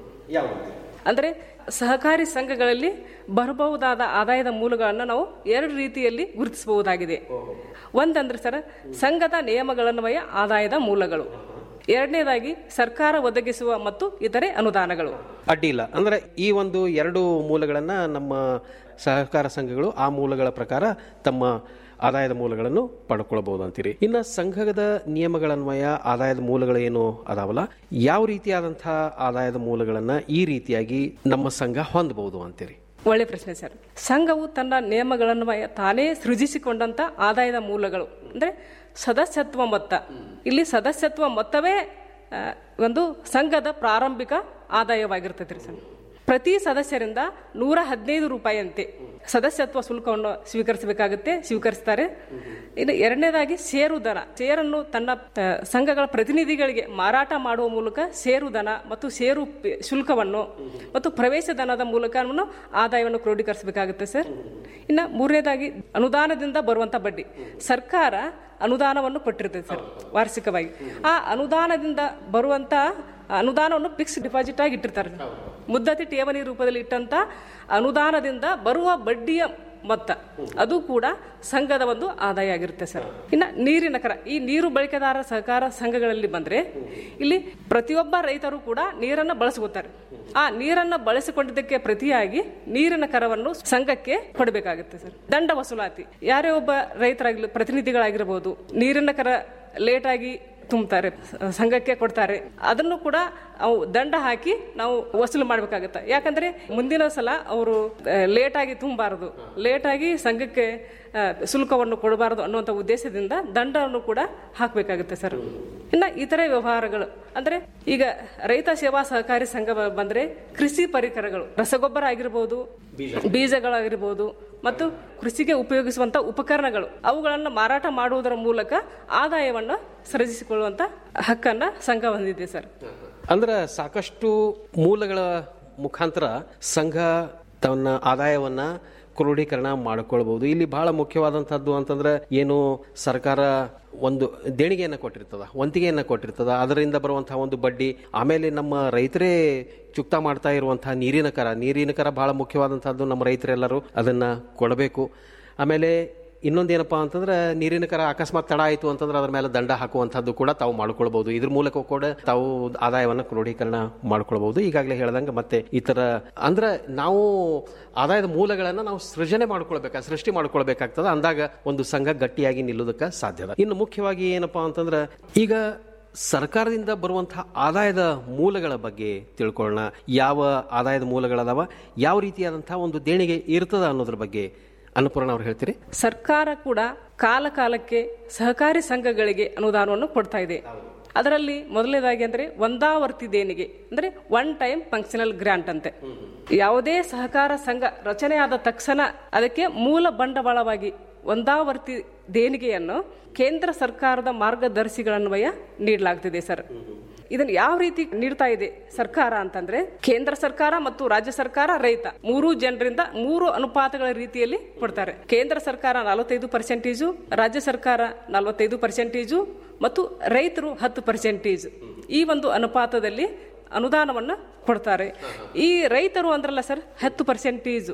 ಅಂದ್ರೆ ಸಹಕಾರಿ ಸಂಘಗಳಲ್ಲಿ ಬರಬಹುದಾದ ಆದಾಯದ ಮೂಲಗಳನ್ನು ನಾವು ಎರಡು ರೀತಿಯಲ್ಲಿ ಗುರುತಿಸಬಹುದಾಗಿದೆ ಒಂದಂದ್ರೆ ಸರ್ ಸಂಘದ ನಿಯಮಗಳನ್ವಯ ಆದಾಯದ ಮೂಲಗಳು ಎರಡನೇದಾಗಿ ಸರ್ಕಾರ ಒದಗಿಸುವ ಮತ್ತು ಇತರೆ ಅನುದಾನಗಳು
ಅಡ್ಡಿ ಇಲ್ಲ ಅಂದ್ರೆ ಈ ಒಂದು ಎರಡು ಮೂಲಗಳನ್ನ ನಮ್ಮ ಸಹಕಾರ ಸಂಘಗಳು ಆ ಮೂಲಗಳ ಪ್ರಕಾರ ತಮ್ಮ ಆದಾಯದ ಮೂಲಗಳನ್ನು ಪಡ್ಕೊಳ್ಬಹುದು ಅಂತೀರಿ ಇನ್ನು ಸಂಘದ ನಿಯಮಗಳನ್ವಯ ಆದಾಯದ ಮೂಲಗಳು ಏನು ಅದಾವಲ್ಲ ಯಾವ ರೀತಿಯಾದಂತಹ ಆದಾಯದ ಮೂಲಗಳನ್ನ ಈ ರೀತಿಯಾಗಿ ನಮ್ಮ ಸಂಘ ಹೊಂದಬಹುದು ಅಂತೀರಿ
ಒಳ್ಳೆ ಪ್ರಶ್ನೆ ಸರ್ ಸಂಘವು ತನ್ನ ನಿಯಮಗಳನ್ವಯ ತಾನೇ ಸೃಜಿಸಿಕೊಂಡಂತ ಆದಾಯದ ಮೂಲಗಳು ಅಂದ್ರೆ ಸದಸ್ಯತ್ವ ಮೊತ್ತ ಇಲ್ಲಿ ಸದಸ್ಯತ್ವ ಮೊತ್ತವೇ ಆ, ಒಂದು ಸಂಘದ ಪ್ರಾರಂಭಿಕ ಆದಾಯವಾಗಿರ್ತದೆ ಸರ್ ಪ್ರತಿ ಸದಸ್ಯರಿಂದ ನೂರ ಹದಿನೈದು ರೂಪಾಯಿಯಂತೆ ಸದಸ್ಯತ್ವ ಶುಲ್ಕವನ್ನು ಸ್ವೀಕರಿಸಬೇಕಾಗುತ್ತೆ ಸ್ವೀಕರಿಸ್ತಾರೆ ಇನ್ನು ಎರಡನೇದಾಗಿ ಷೇರುದನ ಷೇರನ್ನು ತನ್ನ ಆ, ಸಂಘಗಳ ಪ್ರತಿನಿಧಿಗಳಿಗೆ ಮಾರಾಟ ಮಾಡುವ ಮೂಲಕ ಷೇರುದನ ಮತ್ತು ಷೇರು ಪಿ- ಶುಲ್ಕವನ್ನು ಮತ್ತು ಪ್ರವೇಶ ದನದ ಮೂಲಕ ಆದಾಯವನ್ನು ಕ್ರೋಢೀಕರಿಸಬೇಕಾಗುತ್ತೆ ಸರ್ ಇನ್ನು ಮೂರನೇದಾಗಿ ಅನುದಾನದಿಂದ ಬರುವಂತ ಬಡ್ಡಿ ಸರ್ಕಾರ ಅನುದಾನವನ್ನು ಕೊಟ್ಟಿರ್ತದೆ ಸರ್ ವಾರ್ಷಿಕವಾಗಿ ಆ ಅನುದಾನದಿಂದ ಬರುವಂತ ಅನುದಾನವನ್ನು ಫಿಕ್ಸ್ ಡಿಪಾಸಿಟ್ ಆಗಿ ಇಟ್ಟಿರ್ತಾರೆ ಮುದ್ದತಿ ಠೇವಣಿ ರೂಪದಲ್ಲಿ ಇಟ್ಟಂತ ಅನುದಾನದಿಂದ ಬರುವ ಬಡ್ಡಿಯ ಮೊತ್ತ ಅದು ಕೂಡ ಸಂಘದ ಒಂದು ಆದಾಯ ಆಗಿರುತ್ತೆ ಸರ್ ಇನ್ನ ನೀರಿನ ಕರ ಈ ನೀರು ಬಳಕೆದಾರ ಸಹಕಾರ ಸಂಘಗಳಲ್ಲಿ ಬಂದ್ರೆ ಇಲ್ಲಿ ಪ್ರತಿಯೊಬ್ಬ ರೈತರು ಕೂಡ ನೀರನ್ನು ಬಳಸ್ಕೊತಾರೆ ಆ ನೀರನ್ನು ಬಳಸಿಕೊಂಡಿದ್ದಕ್ಕೆ ಪ್ರತಿಯಾಗಿ ನೀರಿನ ಕರವನ್ನು ಸಂಘಕ್ಕೆ ಕೊಡಬೇಕಾಗುತ್ತೆ ಸರ್ ದಂಡ ವಸೂಲಾತಿ ಯಾರೇ ಒಬ್ಬ ರೈತರಾಗ್ಲಿ ಪ್ರತಿನಿಧಿಗಳಾಗಿರ್ಬೋದು ನೀರಿನ ಕರ ಲೇಟ್ ಆಗಿ ತುಂಬ್ತಾರೆ ಸ- ಸಂಘಕ್ಕೆ ಕೊಡ್ತಾರೆ ಅದನ್ನು ಕೂಡ ಅವು ದಂಡ ಹಾಕಿ ನಾವು ವಸೂಲು ಮಾಡ್ಬೇಕಾಗತ್ತೆ ಯಾಕಂದ್ರೆ ಮುಂದಿನ ಸಲ ಅವರು ಲೇಟ್ ಆಗಿ ತುಂಬಾರದು ಲೇಟ್ ಆಗಿ ಸಂಘಕ್ಕೆ ಆ, ಶುಲ್ಕವನ್ನು ಕೊಡಬಾರದು ಅನ್ನುವಂಥ ಉದ್ದೇಶದಿಂದ ದಂಡವನ್ನು ಕೂಡ ಹಾಕಬೇಕಾಗುತ್ತೆ ಸರ್ ಇನ್ನ ಇತರೆ ವ್ಯವಹಾರಗಳು ಅಂದ್ರೆ ಈಗ ರೈತ ಸೇವಾ ಸಹಕಾರಿ ಸಂಘ ಬ- ಬಂದ್ರೆ ಕೃಷಿ ಪರಿಕರಗಳು ರಸಗೊಬ್ಬರ ಆಗಿರ್ಬೋದು ಬೀಜಗಳಾಗಿರ್ಬೋದು ಮತ್ತು ಕೃಷಿಗೆ ಉಪಯೋಗಿಸುವಂತ ಉಪಕರಣಗಳು ಅವುಗಳನ್ನು ಮಾರಾಟ ಮಾಡುವುದರ ಮೂಲಕ ಆದಾಯವನ್ನು ಸೃಜಿಸಿಕೊಳ್ಳುವಂತ ಹಕ್ಕನ್ನ ಸಂಘ ಹೊಂದಿದೆ ಸರ್
ಅಂದ್ರೆ ಸಾಕಷ್ಟು ಮೂಲಗಳ ಮುಖಾಂತರ ಸಂಘ ತನ್ನ ಆದಾಯವನ್ನ ಕ್ರೋಢೀಕರಣ ಮಾಡಿಕೊಳ್ಬಹುದು ಇಲ್ಲಿ ಬಹಳ ಮುಖ್ಯವಾದಂತಹದ್ದು ಅಂತಂದ್ರೆ ಏನು ಸರ್ಕಾರ ಒಂದು ದೇಣಿಗೆಯನ್ನ ಕೊಟ್ಟಿರ್ತದ ವಂತಿಗೆಯನ್ನ ಕೊಟ್ಟಿರ್ತದ ಅದರಿಂದ ಬರುವಂತಹ ಒಂದು ಬಡ್ಡಿ ಆಮೇಲೆ ನಮ್ಮ ರೈತರೇ ಚುಕ್ತಾ ಮಾಡ್ತಾ ಇರುವಂತಹ ನೀರಿನ ಕರ ನೀರಿನ ಕರ ಬಹಳ ಮುಖ್ಯವಾದಂತಹದ್ದು ನಮ್ಮ ರೈತರೆಲ್ಲರೂ ಅದನ್ನ ಕೊಡಬೇಕು ಆಮೇಲೆ ಇನ್ನೊಂದೇನಪ್ಪಾ ಅಂತಂದ್ರೆ ನೀರಿನ ಕರ ಅಕಸ್ಮಾತ್ ತಡ ಆಯಿತು ಅಂತಂದ್ರೆ ಅದ್ರ ಮೇಲೆ ದಂಡ ಹಾಕುವಂಥದ್ದು ಕೂಡ ತಾವು ಮಾಡ್ಕೊಳ್ಬಹುದು ಇದ್ರ ಮೂಲಕ ಕೂಡ ತಾವು ಆದಾಯವನ್ನು ಕ್ರೋಢೀಕರಣ ಮಾಡ್ಕೊಳ್ಬಹುದು ಈಗಾಗಲೇ ಹೇಳ್ದಂಗೆ ಮತ್ತೆ ಇತರ ಅಂದ್ರೆ ನಾವು ಆದಾಯದ ಮೂಲಗಳನ್ನ ನಾವು ಸೃಜನೆ ಮಾಡ್ಕೊಳ್ಬೇಕಾ ಸೃಷ್ಟಿ ಮಾಡ್ಕೊಳ್ಬೇಕಾಗ್ತದ ಅಂದಾಗ ಒಂದು ಸಂಘ ಗಟ್ಟಿಯಾಗಿ ನಿಲ್ಲುವುದಕ್ಕೆ ಸಾಧ್ಯದ ಇನ್ನು ಮುಖ್ಯವಾಗಿ ಏನಪ್ಪಾ ಅಂತಂದ್ರೆ ಈಗ ಸರ್ಕಾರದಿಂದ ಬರುವಂತಹ ಆದಾಯದ ಮೂಲಗಳ ಬಗ್ಗೆ ತಿಳ್ಕೊಳ್ಳೋಣ ಯಾವ ಆದಾಯದ ಮೂಲಗಳದಾವ ಯಾವ ರೀತಿಯಾದಂತಹ ಒಂದು ದೇಣಿಗೆ ಇರ್ತದ ಅನ್ನೋದ್ರ ಬಗ್ಗೆ ಅನ್ನಪೂರ್ಣ ಅವ್ರು ಹೇಳ್ತೀರಿ
ಸರ್ಕಾರ ಕೂಡ ಕಾಲ ಕಾಲಕ್ಕೆ ಸಹಕಾರಿ ಸಂಘಗಳಿಗೆ ಅನುದಾನವನ್ನು ಕೊಡ್ತಾ ಇದೆ ಅದರಲ್ಲಿ ಮೊದಲನೇದಾಗಿ ಅಂದ್ರೆ ಒಂದಾವರ್ತಿ ದೇಣಿಗೆ ಅಂದ್ರೆ ಒನ್ ಟೈಮ್ ಫಂಕ್ಷನಲ್ ಗ್ರಾಂಟ್ ಅಂತೆ ಯಾವುದೇ ಸಹಕಾರ ಸಂಘ ರಚನೆಯಾದ ತಕ್ಷಣ ಅದಕ್ಕೆ ಮೂಲ ಬಂಡವಾಳವಾಗಿ ಒಂದಾವರ್ತಿ ದೇಣಿಗೆಯನ್ನು ಕೇಂದ್ರ ಸರ್ಕಾರದ ಮಾರ್ಗದರ್ಶಿಗಳನ್ವಯ ನೀಡಲಾಗ್ತಿದೆ ಸರ್ ಇದನ್ನು ಯಾವ ರೀತಿ ನೀಡ್ತಾ ಇದೆ ಸರ್ಕಾರ ಅಂತಂದ್ರೆ ಕೇಂದ್ರ ಸರ್ಕಾರ ಮತ್ತು ರಾಜ್ಯ ಸರ್ಕಾರ ರೈತ ಮೂರು ಜನರಿಂದ ಮೂರು ಅನುಪಾತಗಳ ರೀತಿಯಲ್ಲಿ ಕೊಡ್ತಾರೆ ಕೇಂದ್ರ ಸರ್ಕಾರ ನಲವತ್ತೈದು ಪರ್ಸೆಂಟೇಜು ರಾಜ್ಯ ಸರ್ಕಾರ ನಲವತ್ತೈದು ಪರ್ಸೆಂಟೇಜು ಮತ್ತು ರೈತರು ಹತ್ತು ಪರ್ಸೆಂಟೇಜ್ ಈ ಒಂದು ಅನುಪಾತದಲ್ಲಿ ಅನುದಾನವನ್ನು ಕೊಡ್ತಾರೆ ಈ ರೈತರು ಅಂದ್ರಲ್ಲ ಸರ್ ಹತ್ತು ಪರ್ಸೆಂಟೇಜು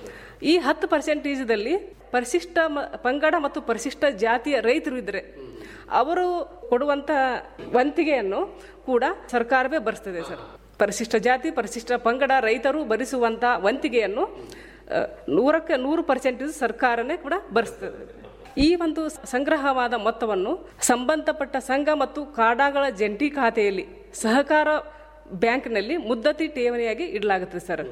ಈ ಹತ್ತು ಪರ್ಸೆಂಟೇಜದಲ್ಲಿ ಪರಿಶಿಷ್ಟ ಮ- ಪಂಗಡ ಮತ್ತು ಪರಿಶಿಷ್ಟ ಜಾತಿಯ ರೈತರು ಇದ್ರೆ ಅವರು ಕೊಡುವಂತ ವಂತಿಗೆಯನ್ನು ಕೂಡ ಸರ್ಕಾರವೇ ಭರಿಸ್ತದೆ ಸರ್ ಪರಿಶಿಷ್ಟ ಜಾತಿ ಪರಿಶಿಷ್ಟ ಪಂಗಡ ರೈತರು ಭರಿಸುವಂತ ವಂತಿಗೆಯನ್ನು ಆ, ನೂರಕ್ಕೆ ನೂರು ಪರ್ಸೆಂಟೇಜ್ ಸರ್ಕಾರನೇ ಕೂಡ ಭರಿಸ್ತದೆ ಈ ಒಂದು ಸಂಗ್ರಹವಾದ ಮೊತ್ತವನ್ನು ಸಂಬಂಧಪಟ್ಟ ಸಂಘ ಮತ್ತು ಕಾಡಾಗಳ ಜಂಟಿ ಖಾತೆಯಲ್ಲಿ ಸಹಕಾರ ಬ್ಯಾಂಕ್ನಲ್ಲಿ ಮುದ್ದತಿ ಠೇವಣಿಯಾಗಿ ಇಡಲಾಗುತ್ತದೆ ಸರ್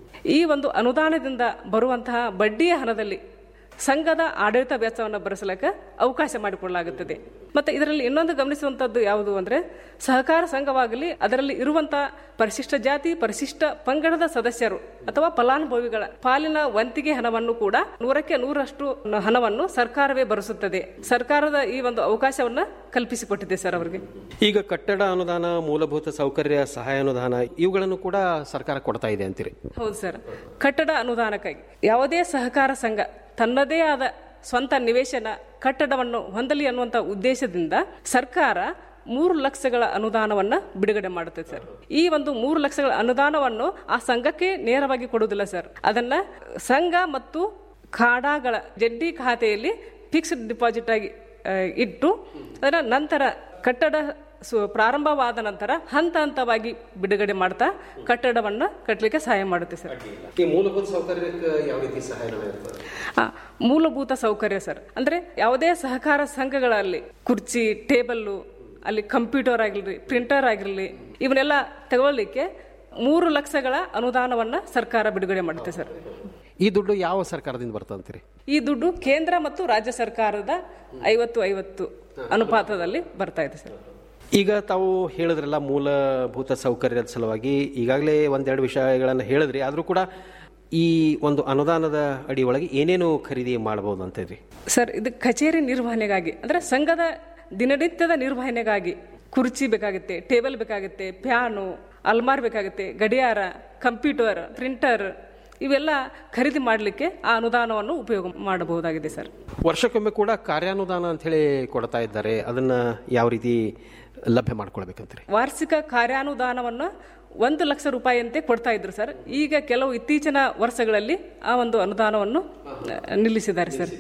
ಈ ಒಂದು ಅನುದಾನದಿಂದ ಬರುವಂತಹ ಬಡ್ಡಿಯ ಹಣದಲ್ಲಿ ಸಂಘದ ಆಡಳಿತ ವೆಚ್ಚವನ್ನು ಭರಿಸಲಿಕ್ಕೆ ಅವಕಾಶ ಮಾಡಿಕೊಡಲಾಗುತ್ತದೆ ಮತ್ತೆ ಇದರಲ್ಲಿ ಇನ್ನೊಂದು ಗಮನಿಸುವಂತದ್ದು ಯಾವುದು ಅಂದ್ರೆ ಸಹಕಾರ ಸಂಘವಾಗಲಿ ಅದರಲ್ಲಿ ಇರುವಂತಹ ಪರಿಶಿಷ್ಟ ಜಾತಿ ಪರಿಶಿಷ್ಟ ಪಂಗಡದ ಸದಸ್ಯರು ಅಥವಾ ಫಲಾನುಭವಿಗಳ ಪಾಲಿನ ವಂತಿಗೆ ಹಣವನ್ನು ಕೂಡ ನೂರಕ್ಕೆ ನೂರಷ್ಟು ಹಣವನ್ನು ಸರ್ಕಾರವೇ ಭರಿಸುತ್ತದೆ ಸರ್ಕಾರದ ಈ ಒಂದು ಅವಕಾಶವನ್ನ ಕಲ್ಪಿಸಿಕೊಟ್ಟಿದೆ ಸರ್ ಅವರಿಗೆ
ಈಗ ಕಟ್ಟಡ ಅನುದಾನ ಮೂಲಭೂತ ಸೌಕರ್ಯ ಸಹಾಯ ಅನುದಾನ ಇವುಗಳನ್ನು ಕೂಡ ಸರ್ಕಾರ ಕೊಡ್ತಾ ಇದೆ ಅಂತೀರಿ
ಹೌದು ಸರ್ ಕಟ್ಟಡ ಅನುದಾನಕ್ಕಾಗಿ ಯಾವುದೇ ಸಹಕಾರ ಸಂಘ ತನ್ನದೇ ಆದ ಸ್ವಂತ ನಿವೇಶನ ಕಟ್ಟಡವನ್ನು ಹೊಂದಲಿ ಅನ್ನುವಂತ ಉದ್ದೇಶದಿಂದ ಸರ್ಕಾರ ಮೂರು ಲಕ್ಷಗಳ ಅನುದಾನವನ್ನ ಬಿಡುಗಡೆ ಮಾಡುತ್ತೆ ಸರ್ ಈ ಒಂದು ಮೂರು ಲಕ್ಷಗಳ ಅನುದಾನವನ್ನು ಆ ಸಂಘಕ್ಕೆ ನೇರವಾಗಿ ಕೊಡುವುದಿಲ್ಲ ಸರ್ ಅದನ್ನ ಸಂಘ ಮತ್ತು ಖಾಡಾಗಳ ಜಡ್ಡಿ ಖಾತೆಯಲ್ಲಿ ಫಿಕ್ಸ್ಡ್ ಡಿಪಾಸಿಟ್ ಆಗಿ ಆ, ಇಟ್ಟು ಅದರ ನಂತರ ಕಟ್ಟಡ ಸು- ಪ್ರಾರಂಭವಾದ ನಂತರ ಹಂತ ಹಂತವಾಗಿ ಬಿಡುಗಡೆ ಮಾಡ್ತಾ ಕಟ್ಟಡವನ್ನ ಕಟ್ಟಲಿಕ್ಕೆ ಸಹಾಯ ಮಾಡುತ್ತೆ ಸರ್
ಈ ಮೂಲಭೂತ ಸೌಕರ್ಯಕ್ಕೆ ಯಾವ ರೀತಿ ಸಹಾಯ ಇರ್ತದೆ
ಆ, ಮೂಲಭೂತ ಸೌಕರ್ಯ ಸರ್ ಅಂದ್ರೆ ಯಾವುದೇ ಸಹಕಾರ ಸಂಘಗಳಲ್ಲಿ ಕುರ್ಚಿ ಟೇಬಲ್ಲು ಅಲ್ಲಿ ಕಂಪ್ಯೂಟರ್ ಆಗಿರ್ಲಿ ಪ್ರಿಂಟರ್ ಆಗಿರಲಿ ಇವನ್ನೆಲ್ಲ ತಗೊಳ್ಳಿಕ್ಕೆ ಮೂರು ಲಕ್ಷಗಳ ಅನುದಾನವನ್ನ ಸರ್ಕಾರ ಬಿಡುಗಡೆ ಮಾಡುತ್ತೆ ಸರ್
ಈ ದುಡ್ಡು ಯಾವ ಸರ್ಕಾರದಿಂದ ಬರ್ತಂತೀರಿ
ಈ ದುಡ್ಡು ಕೇಂದ್ರ ಮತ್ತು ರಾಜ್ಯ ಸರ್ಕಾರದ ಐವತ್ತು ಐವತ್ತು ಅನುಪಾತದಲ್ಲಿ ಬರ್ತಾ ಇದೆ ಸರ್
ಈಗ ತಾವು ಹೇಳಿದ್ರಲ್ಲ ಮೂಲಭೂತ ಸೌಕರ್ಯದ ಸಲುವಾಗಿ ಈಗಾಗಲೇ ಒಂದೆರಡು ವಿಷಯಗಳನ್ನು ಹೇಳಿದ್ರಿ ಆದರೂ ಕೂಡ ಈ ಒಂದು ಅನುದಾನದ ಅಡಿ ಒಳಗೆ ಏನೇನು ಖರೀದಿ ಮಾಡಬಹುದು ಅಂತೇಳಿ
ಸರ್ ಇದು ಕಚೇರಿ ನಿರ್ವಹಣೆಗಾಗಿ ಅಂದ್ರೆ ಸಂಘದ ದಿನನಿತ್ಯದ ನಿರ್ವಹಣೆಗಾಗಿ ಕುರ್ಚಿ ಬೇಕಾಗುತ್ತೆ ಟೇಬಲ್ ಬೇಕಾಗುತ್ತೆ ಫ್ಯಾನು ಅಲ್ಮಾರ್ ಬೇಕಾಗುತ್ತೆ ಗಡಿಯಾರ ಕಂಪ್ಯೂಟರ್ ಪ್ರಿಂಟರ್ ಇವೆಲ್ಲ ಖರೀದಿ ಮಾಡಲಿಕ್ಕೆ ಆ ಅನುದಾನವನ್ನು ಉಪಯೋಗ ಮಾಡಬಹುದಾಗಿದೆ ಸರ್
ವರ್ಷಕ್ಕೊಮ್ಮೆ ಕೂಡ ಕಾರ್ಯಾನುದಾನ ಅಂತ ಹೇಳಿ ಕೊಡ್ತಾ ಇದ್ದಾರೆ ಅದನ್ನ ಯಾವ ರೀತಿ ಲಭ್ಯ ಮಾಡ್ಕೊಳ್ಬೇಕಂತೀರಿ
ವಾರ್ಷಿಕ ಕಾರ್ಯಾನುದಾನವನ್ನು ಒಂದು ಲಕ್ಷ ರೂಪಾಯಿಯಂತೆ ಕೊಡ್ತಾ ಇದ್ರು ಸರ್ ಈಗ ಕೆಲವು ಇತ್ತೀಚಿನ ವರ್ಷಗಳಲ್ಲಿ ಆ ಒಂದು ಅನುದಾನವನ್ನು ಆ, ನಿಲ್ಲಿಸಿದ್ದಾರೆ ಸರ್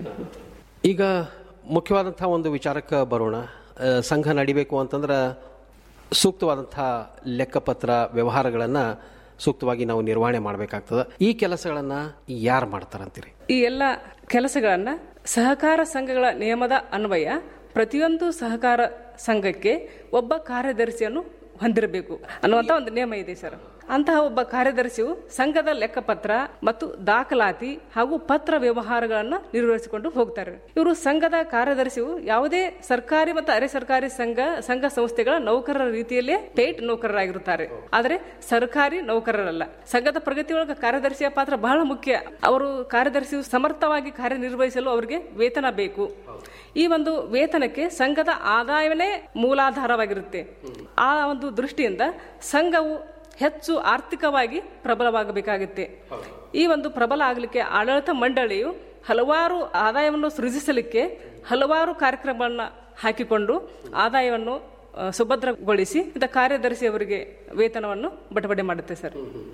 ಈಗ ಮುಖ್ಯವಾದಂಥ ಒಂದು ವಿಚಾರಕ್ಕೆ ಬರೋಣ ಆ, ಸಂಘ ನಡಿಬೇಕು ಅಂತಂದ್ರೆ ಸೂಕ್ತವಾದಂಥ ಲೆಕ್ಕಪತ್ರ ವ್ಯವಹಾರಗಳನ್ನು ಸೂಕ್ತವಾಗಿ ನಾವು ನಿರ್ವಹಣೆ ಮಾಡಬೇಕಾಗ್ತದೆ ಈ ಕೆಲಸಗಳನ್ನು ಯಾರು ಮಾಡ್ತಾರಂತೀರಿ
ಈ ಎಲ್ಲ ಕೆಲಸಗಳನ್ನ ಸಹಕಾರ ಸಂಘಗಳ ನಿಯಮದ ಅನ್ವಯ ಪ್ರತಿಯೊಂದು ಸಹಕಾರ ಸಂಘಕ್ಕೆ ಒಬ್ಬ ಕಾರ್ಯದರ್ಶಿಯನ್ನು ಹೊಂದಿರಬೇಕು ಅನ್ನುವಂತ ಒಂದು ನಿಯಮ ಇದೆ ಸರ್ ಅಂತಹ ಒಬ್ಬ ಕಾರ್ಯದರ್ಶಿಯು ಸಂಘದ ಲೆಕ್ಕಪತ್ರ ಮತ್ತು ದಾಖಲಾತಿ ಹಾಗೂ ಪತ್ರ ವ್ಯವಹಾರಗಳನ್ನು ನಿರ್ವಹಿಸಿಕೊಂಡು ಹೋಗ್ತಾರೆ ಇವರು ಸಂಘದ ಕಾರ್ಯದರ್ಶಿಯು ಯಾವುದೇ ಸರ್ಕಾರಿ ಮತ್ತು ಅರೆ ಸರ್ಕಾರಿ ಸಂಘ ಸಂಘ ಸಂಸ್ಥೆಗಳ ನೌಕರರ ರೀತಿಯಲ್ಲೇ ಪೇಟ್ ನೌಕರರಾಗಿರುತ್ತಾರೆ ಆದರೆ ಸರ್ಕಾರಿ ನೌಕರರಲ್ಲ ಸಂಘದ ಪ್ರಗತಿಯೊಳಗೆ ಕಾರ್ಯದರ್ಶಿಯ ಪಾತ್ರ ಬಹಳ ಮುಖ್ಯ ಅವರು ಕಾರ್ಯದರ್ಶಿಯು ಸಮರ್ಥವಾಗಿ ಕಾರ್ಯನಿರ್ವಹಿಸಲು ಅವರಿಗೆ ವೇತನ ಬೇಕು ಈ ಒಂದು ವೇತನಕ್ಕೆ ಸಂಘದ ಆದಾಯವೇ ಮೂಲಾಧಾರವಾಗಿರುತ್ತೆ ಆ ಒಂದು ದೃಷ್ಟಿಯಿಂದ ಸಂಘವು ಹೆಚ್ಚು ಆರ್ಥಿಕವಾಗಿ ಪ್ರಬಲವಾಗಬೇಕಾಗುತ್ತೆ ಈ ಒಂದು ಪ್ರಬಲ ಆಗಲಿಕ್ಕೆ ಆಡಳಿತ ಮಂಡಳಿಯು ಹಲವಾರು ಆದಾಯವನ್ನು ಸೃಜಿಸಲಿಕ್ಕೆ ಹಲವಾರು ಕಾರ್ಯಕ್ರಮಗಳನ್ನ ಹಾಕಿಕೊಂಡು ಆದಾಯವನ್ನು ಆ, ಸುಭದ್ರಗೊಳಿಸಿ ಇದ ಕಾರ್ಯದರ್ಶಿ ಅವರಿಗೆ ವೇತನವನ್ನು ಬಟಬಡೆ ಮಾಡುತ್ತೆ ಸರ್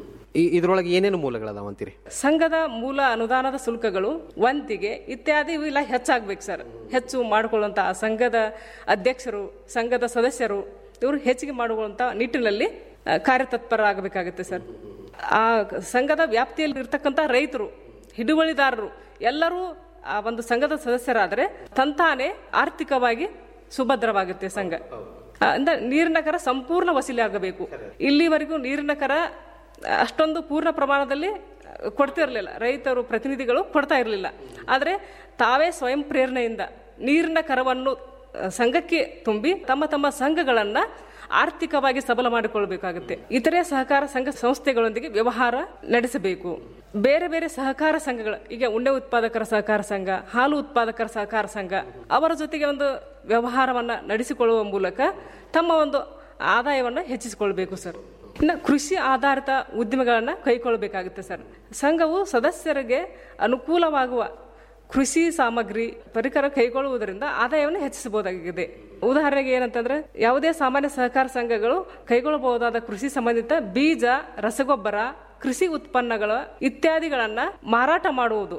ಈ ಇದರೊಳಗೆ ಏನೇನು ಮೂಲಗಳದಾವ ಅಂತೀರಿ
ಸಂಘದ ಮೂಲ ಅನುದಾನದ ಶುಲ್ಕಗಳು ವಂತಿಗೆ ಇತ್ಯಾದಿ ಇವೆಲ್ಲ ಹೆಚ್ಚಾಗ್ಬೇಕು ಸರ್ ಹೆಚ್ಚು ಮಾಡಿಕೊಳ್ಳುವಂತ ಆ ಸಂಘದ ಅಧ್ಯಕ್ಷರು ಸಂಘದ ಸದಸ್ಯರು ಇವರು ಹೆಚ್ಚಿಗೆ ಮಾಡುವಂತ ನಿಟ್ಟಿನಲ್ಲಿ ಆ, ಕಾರ್ಯತತ್ಪರರಾಗಬೇಕಾಗುತ್ತೆ ಸರ್ ಆ ಸಂಘದ ವ್ಯಾಪ್ತಿಯಲ್ಲಿ ಇರ್ತಕ್ಕಂಥ ರೈತರು ಹಿಡುವಳಿದಾರರು ಎಲ್ಲರೂ ಆ ಒಂದು ಸಂಘದ ಸದಸ್ಯರಾದರೆ ತಂತಾನೆ ಆರ್ಥಿಕವಾಗಿ ಸುಭದ್ರವಾಗುತ್ತೆ ಸಂಘ ಆ, ಅಂದ್ರೆ ನೀರಿನ ಕರ ಸಂಪೂರ್ಣ ವಸೂಲಿ ಆಗಬೇಕು ಇಲ್ಲಿವರೆಗೂ ನೀರಿನ ಕರ ಅಷ್ಟೊಂದು ಪೂರ್ಣ ಪ್ರಮಾಣದಲ್ಲಿ ಕೊಡ್ತಿರ್ಲಿಲ್ಲ ರೈತರು ಪ್ರತಿನಿಧಿಗಳು ಕೊಡ್ತಾ ಇರಲಿಲ್ಲ ಆದರೆ ತಾವೇ ಸ್ವಯಂ ಪ್ರೇರಣೆಯಿಂದ ನೀರಿನ ಕರವನ್ನು ಆ, ಸಂಘಕ್ಕೆ ತುಂಬಿ ತಮ್ಮ ತಮ್ಮ ಸಂಘಗಳನ್ನ ಆರ್ಥಿಕವಾಗಿ ಸಬಲ ಮಾಡಿಕೊಳ್ಬೇಕಾಗುತ್ತೆ ಇತರೆ ಸಹಕಾರ ಸಂಘ ಸಂಸ್ಥೆಗಳೊಂದಿಗೆ ವ್ಯವಹಾರ ನಡೆಸಬೇಕು ಬೇರೆ ಬೇರೆ ಸಹಕಾರ ಸಂಘಗಳು ಈಗ ಉಣ್ಣೆ ಉತ್ಪಾದಕರ ಸಹಕಾರ ಸಂಘ ಹಾಲು ಉತ್ಪಾದಕರ ಸಹಕಾರ ಸಂಘ ಅವರ ಜೊತೆಗೆ ಒಂದು ವ್ಯವಹಾರವನ್ನ ನಡೆಸಿಕೊಳ್ಳುವ ಮೂಲಕ ತಮ್ಮ ಒಂದು ಆದಾಯವನ್ನ ಹೆಚ್ಚಿಸಿಕೊಳ್ಬೇಕು ಸರ್ ಇನ್ನು ಕೃಷಿ ಆಧಾರಿತ ಉದ್ಯಮಗಳನ್ನ ಕೈಗೊಳ್ಳಬೇಕಾಗುತ್ತೆ ಸರ್ ಸಂಘವು ಸದಸ್ಯರಿಗೆ ಅನುಕೂಲವಾಗುವ ಕೃಷಿ ಸಾಮಗ್ರಿ ಪರಿಕರ ಕೈಗೊಳ್ಳುವುದರಿಂದ ಆದಾಯವನ್ನು ಹೆಚ್ಚಿಸಬಹುದಾಗಿದೆ ಉದಾಹರಣೆಗೆ ಏನಂತಂದ್ರೆ ಯಾವುದೇ ಸಾಮಾನ್ಯ ಸಹಕಾರ ಸಂಘಗಳು ಕೈಗೊಳ್ಳಬಹುದಾದ ಕೃಷಿ ಸಂಬಂಧಿತ ಬೀಜ ರಸಗೊಬ್ಬರ ಕೃಷಿ ಉತ್ಪನ್ನಗಳ ಇತ್ಯಾದಿಗಳನ್ನ ಮಾರಾಟ ಮಾಡುವುದು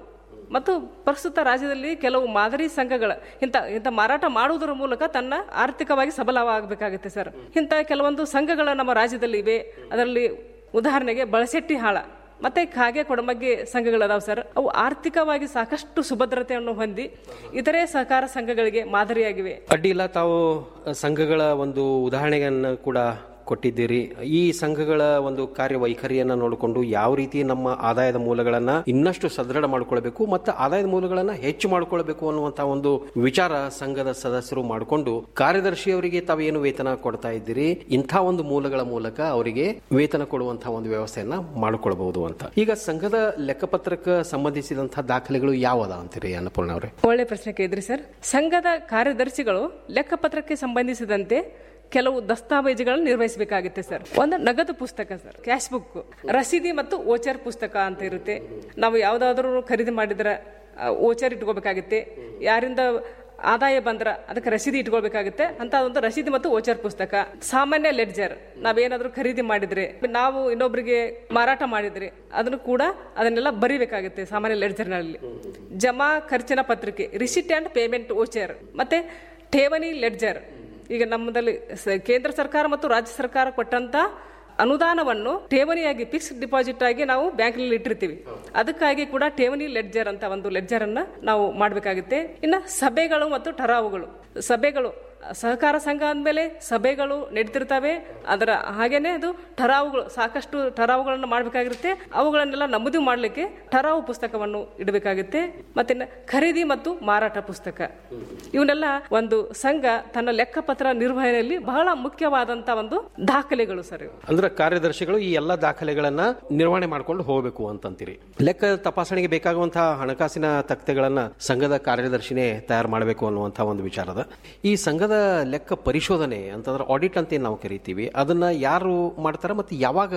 ಮತ್ತು ಪ್ರಸ್ತುತ ರಾಜ್ಯದಲ್ಲಿ ಕೆಲವು ಮಾದರಿ ಸಂಘಗಳ ಇಂಥ ಇಂಥ ಮಾರಾಟ ಮಾಡುವುದರ ಮೂಲಕ ತನ್ನ ಆರ್ಥಿಕವಾಗಿ ಸಬಲವಾಗಬೇಕಾಗುತ್ತೆ ಸರ್ ಇಂಥ ಕೆಲವೊಂದು ಸಂಘಗಳ ನಮ್ಮ ರಾಜ್ಯದಲ್ಲಿ ಇವೆ ಅದರಲ್ಲಿ ಉದಾಹರಣೆಗೆ ಬಳಸೆಟ್ಟಿ ಹಾಳ ಮತ್ತೆ ಕಾಗೆ ಕೊಡಮಗ್ಗೆ ಸಂಘಗಳದಾವ ಸರ್ ಅವು ಆರ್ಥಿಕವಾಗಿ ಸಾಕಷ್ಟು ಸುಭದ್ರತೆಯನ್ನು ಹೊಂದಿ ಇತರೆ ಸಹಕಾರ ಸಂಘಗಳಿಗೆ ಮಾದರಿಯಾಗಿವೆ
ಅಡ್ಡಿ ಇಲ್ಲ ತಾವು ಸಂಘಗಳ ಒಂದು ಉದಾಹರಣೆಯನ್ನು ಕೂಡ ಕೊಟ್ಟಿದ್ದೀರಿ ಈ ಸಂಘಗಳ ಒಂದು ಕಾರ್ಯವೈಖರಿಯನ್ನ ನೋಡಿಕೊಂಡು ಯಾವ ರೀತಿ ನಮ್ಮ ಆದಾಯದ ಮೂಲಗಳನ್ನ ಇನ್ನಷ್ಟು ಸದೃಢ ಮಾಡಿಕೊಳ್ಬೇಕು ಮತ್ತು ಆದಾಯದ ಮೂಲಗಳನ್ನ ಹೆಚ್ಚು ಮಾಡಿಕೊಳ್ಬೇಕು ಅನ್ನುವಂತ ಒಂದು ವಿಚಾರ ಸಂಘದ ಸದಸ್ಯರು ಮಾಡಿಕೊಂಡು ಕಾರ್ಯದರ್ಶಿಯವರಿಗೆ ತಾವೇನು ವೇತನ ಕೊಡ್ತಾ ಇದ್ದೀರಿ ಇಂಥ ಒಂದು ಮೂಲಗಳ ಮೂಲಕ ಅವರಿಗೆ ವೇತನ ಕೊಡುವಂತಹ ಒಂದು ವ್ಯವಸ್ಥೆಯನ್ನ ಮಾಡಿಕೊಳ್ಬಹುದು ಅಂತ ಈಗ ಸಂಘದ ಲೆಕ್ಕಪತ್ರಕ್ಕೆ ಸಂಬಂಧಿಸಿದಂತಹ ದಾಖಲೆಗಳು ಯಾವದ ಅಂತೀರಿ ಅನ್ನಪೂರ್ಣ ಅವರೇ
ಒಳ್ಳೆ ಪ್ರಶ್ನೆ ಕೇಳಿದ್ರಿ ಸರ್ ಸಂಘದ ಕಾರ್ಯದರ್ಶಿಗಳು ಲೆಕ್ಕಪತ್ರಕ್ಕೆ ಸಂಬಂಧಿಸಿದಂತೆ ಕೆಲವು ದಸ್ತಾವೇಜುಗಳನ್ನು ನಿರ್ವಹಿಸಬೇಕಾಗುತ್ತೆ ಸರ್ ಒಂದು ನಗದು ಪುಸ್ತಕ ಸರ್ ಕ್ಯಾಶ್ ಬುಕ್ ರಸೀದಿ ಮತ್ತು ಓಚರ್ ಪುಸ್ತಕ ಅಂತ ಇರುತ್ತೆ ನಾವು ಯಾವುದಾದ್ರೂ ಖರೀದಿ ಮಾಡಿದ್ರೆ ಆ, ಓಚರ್ ಇಟ್ಕೋಬೇಕಾಗುತ್ತೆ ಯಾರಿಂದ ಆದಾಯ ಬಂದ್ರ ಅದಕ್ಕೆ ರಸೀದಿ ಇಟ್ಕೊಳ್ಬೇಕಾಗುತ್ತೆ ಅಂತ ಒಂದು ರಸೀದಿ ಮತ್ತು ಓಚರ್ ಪುಸ್ತಕ ಸಾಮಾನ್ಯ ಲೆಡ್ಜರ್ ನಾವೇನಾದ್ರೂ ಖರೀದಿ ಮಾಡಿದ್ರೆ ನಾವು ಇನ್ನೊಬ್ಬರಿಗೆ ಮಾರಾಟ ಮಾಡಿದ್ರೆ ಅದನ್ನು ಕೂಡ ಅದನ್ನೆಲ್ಲ ಬರಿಬೇಕಾಗುತ್ತೆ ಸಾಮಾನ್ಯ ಲೆಡ್ಜರ್ನಲ್ಲಿ ಜಮಾ ಖರ್ಚಿನ ಪತ್ರಿಕೆ ರಿಸಿಟ್ ಅಂಡ್ ಪೇಮೆಂಟ್ ಓಚರ್ ಮತ್ತೆ ಠೇವಣಿ ಲೆಡ್ಜರ್ ಈಗ ನಮ್ಮದಲ್ಲಿ ಸ- ಕೇಂದ್ರ ಸರ್ಕಾರ ಮತ್ತು ರಾಜ್ಯ ಸರ್ಕಾರ ಕೊಟ್ಟಂತ ಅನುದಾನವನ್ನು ಠೇವಣಿಯಾಗಿ ಫಿಕ್ಸ್ಡ್ ಡಿಪಾಸಿಟ್ ಆಗಿ ನಾವು ಬ್ಯಾಂಕ್ನಲ್ಲಿ ಇಟ್ಟಿರ್ತೀವಿ ಅದಕ್ಕಾಗಿ ಕೂಡ ಠೇವಣಿ ಲೆಡ್ಜರ್ ಅಂತ ಒಂದು ಲೆಡ್ಜರ್ ಅನ್ನ ನಾವು ಮಾಡಬೇಕಾಗುತ್ತೆ ಇನ್ನು ಸಭೆಗಳು ಮತ್ತು ಠರಾವುಗಳು ಸಭೆಗಳು ಸಹಕಾರ ಸಂಘ ಅಂದಮೇಲೆ ಸಭೆಗಳು ನಡೀತಿರ್ತವೆ ಅದರ ಹಾಗೇನೆ ಅದು ಠರಾವುಗಳು ಸಾಕಷ್ಟು ಠರಾವುಗಳನ್ನು ಮಾಡಬೇಕಾಗಿರುತ್ತೆ ಅವುಗಳನ್ನೆಲ್ಲ ನಮೂದು ಮಾಡಲಿಕ್ಕೆ ಠರಾವು ಪುಸ್ತಕವನ್ನು ಇಡಬೇಕಾಗುತ್ತೆ ಮತ್ತೆ ಖರೀದಿ ಮತ್ತು ಮಾರಾಟ ಪುಸ್ತಕ ಇವನ್ನೆಲ್ಲ ಒಂದು ಸಂಘ ತನ್ನ ಲೆಕ್ಕಪತ್ರ ನಿರ್ವಹಣೆಯಲ್ಲಿ ಬಹಳ ಮುಖ್ಯವಾದಂತ ಒಂದು ದಾಖಲೆಗಳು ಸರ್ ಇವು
ಅಂದ್ರೆ ಕಾರ್ಯದರ್ಶಿಗಳು ಈ ಎಲ್ಲ ದಾಖಲೆಗಳನ್ನ ನಿರ್ವಹಣೆ ಮಾಡ್ಕೊಂಡು ಹೋಗಬೇಕು ಅಂತಂತೀರಿ ಲೆಕ್ಕ ತಪಾಸಣೆಗೆ ಬೇಕಾಗುವಂತಹ ಹಣಕಾಸಿನ ತಕ್ತೆಗಳನ್ನ ಸಂಘದ ಕಾರ್ಯದರ್ಶಿನೇ ತಯಾರು ಮಾಡಬೇಕು ಅನ್ನುವಂತಹ ಒಂದು ವಿಚಾರದ ಈ ಸಂಘದ ಲೆಕ್ಕ ಪರಿಶೋಧನೆ ಅಂತಂದ್ರೆ ಆಡಿಟ್ ಅಂತ ಏನ್ ನಾವು ಕರಿತೀವಿ ಅದನ್ನ ಯಾರು ಮಾಡ್ತಾರೆ ಮತ್ತೆ ಯಾವಾಗ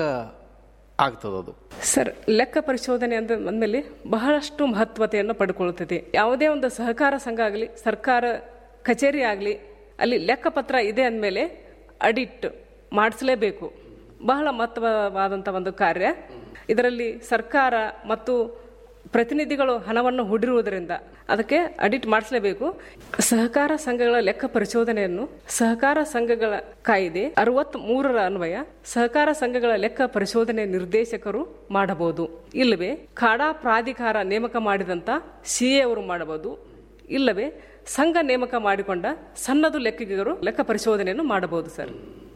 ಆಗ್ತದದು
ಸರ್ ಲೆಕ್ಕ ಪರಿಶೋಧನೆ ಅಂತ ಅಂದಮೇಲೆ ಬಹಳಷ್ಟು ಮಹತ್ವತೆಯನ್ನು ಪಡ್ಕೊಳ್ಳುತ್ತದೆ ಯಾವುದೇ ಒಂದು ಸಹಕಾರ ಸಂಘ ಆಗಲಿ ಸರ್ಕಾರ ಕಚೇರಿ ಆಗಲಿ ಅಲ್ಲಿ ಲೆಕ್ಕಪತ್ರ ಇದೆ ಅಂದಮೇಲೆ ಅಡಿಟ್ ಮಾಡಿಸಲೇಬೇಕು ಬಹಳ ಮಹತ್ವವಾದಂಥ ಒಂದು ಕಾರ್ಯ ಇದರಲ್ಲಿ ಸರ್ಕಾರ ಮತ್ತು ಪ್ರತಿನಿಧಿಗಳು ಹಣವನ್ನು ಹೂಡಿರುವುದರಿಂದ ಅದಕ್ಕೆ ಅಡಿಟ್ ಮಾಡಿಸಲೇಬೇಕು ಸಹಕಾರ ಸಂಘಗಳ ಲೆಕ್ಕ ಪರಿಶೋಧನೆಯನ್ನು ಸಹಕಾರ ಸಂಘಗಳ ಕಾಯ್ದೆ ಅರವತ್ತ್ ಮೂರರ ಅನ್ವಯ ಸಹಕಾರ ಸಂಘಗಳ ಲೆಕ್ಕ ಪರಿಶೋಧನೆ ನಿರ್ದೇಶಕರು ಮಾಡಬಹುದು ಇಲ್ಲವೇ ಕಾಡಾ ಪ್ರಾಧಿಕಾರ ನೇಮಕ ಮಾಡಿದಂತ ಸಿಎ ಅವರು ಮಾಡಬಹುದು ಇಲ್ಲವೇ ಸಂಘ ನೇಮಕ ಮಾಡಿಕೊಂಡ ಸನ್ನದು ಲೆಕ್ಕಿಗರು ಲೆಕ್ಕ ಪರಿಶೋಧನೆಯನ್ನು ಮಾಡಬಹುದು ಸರ್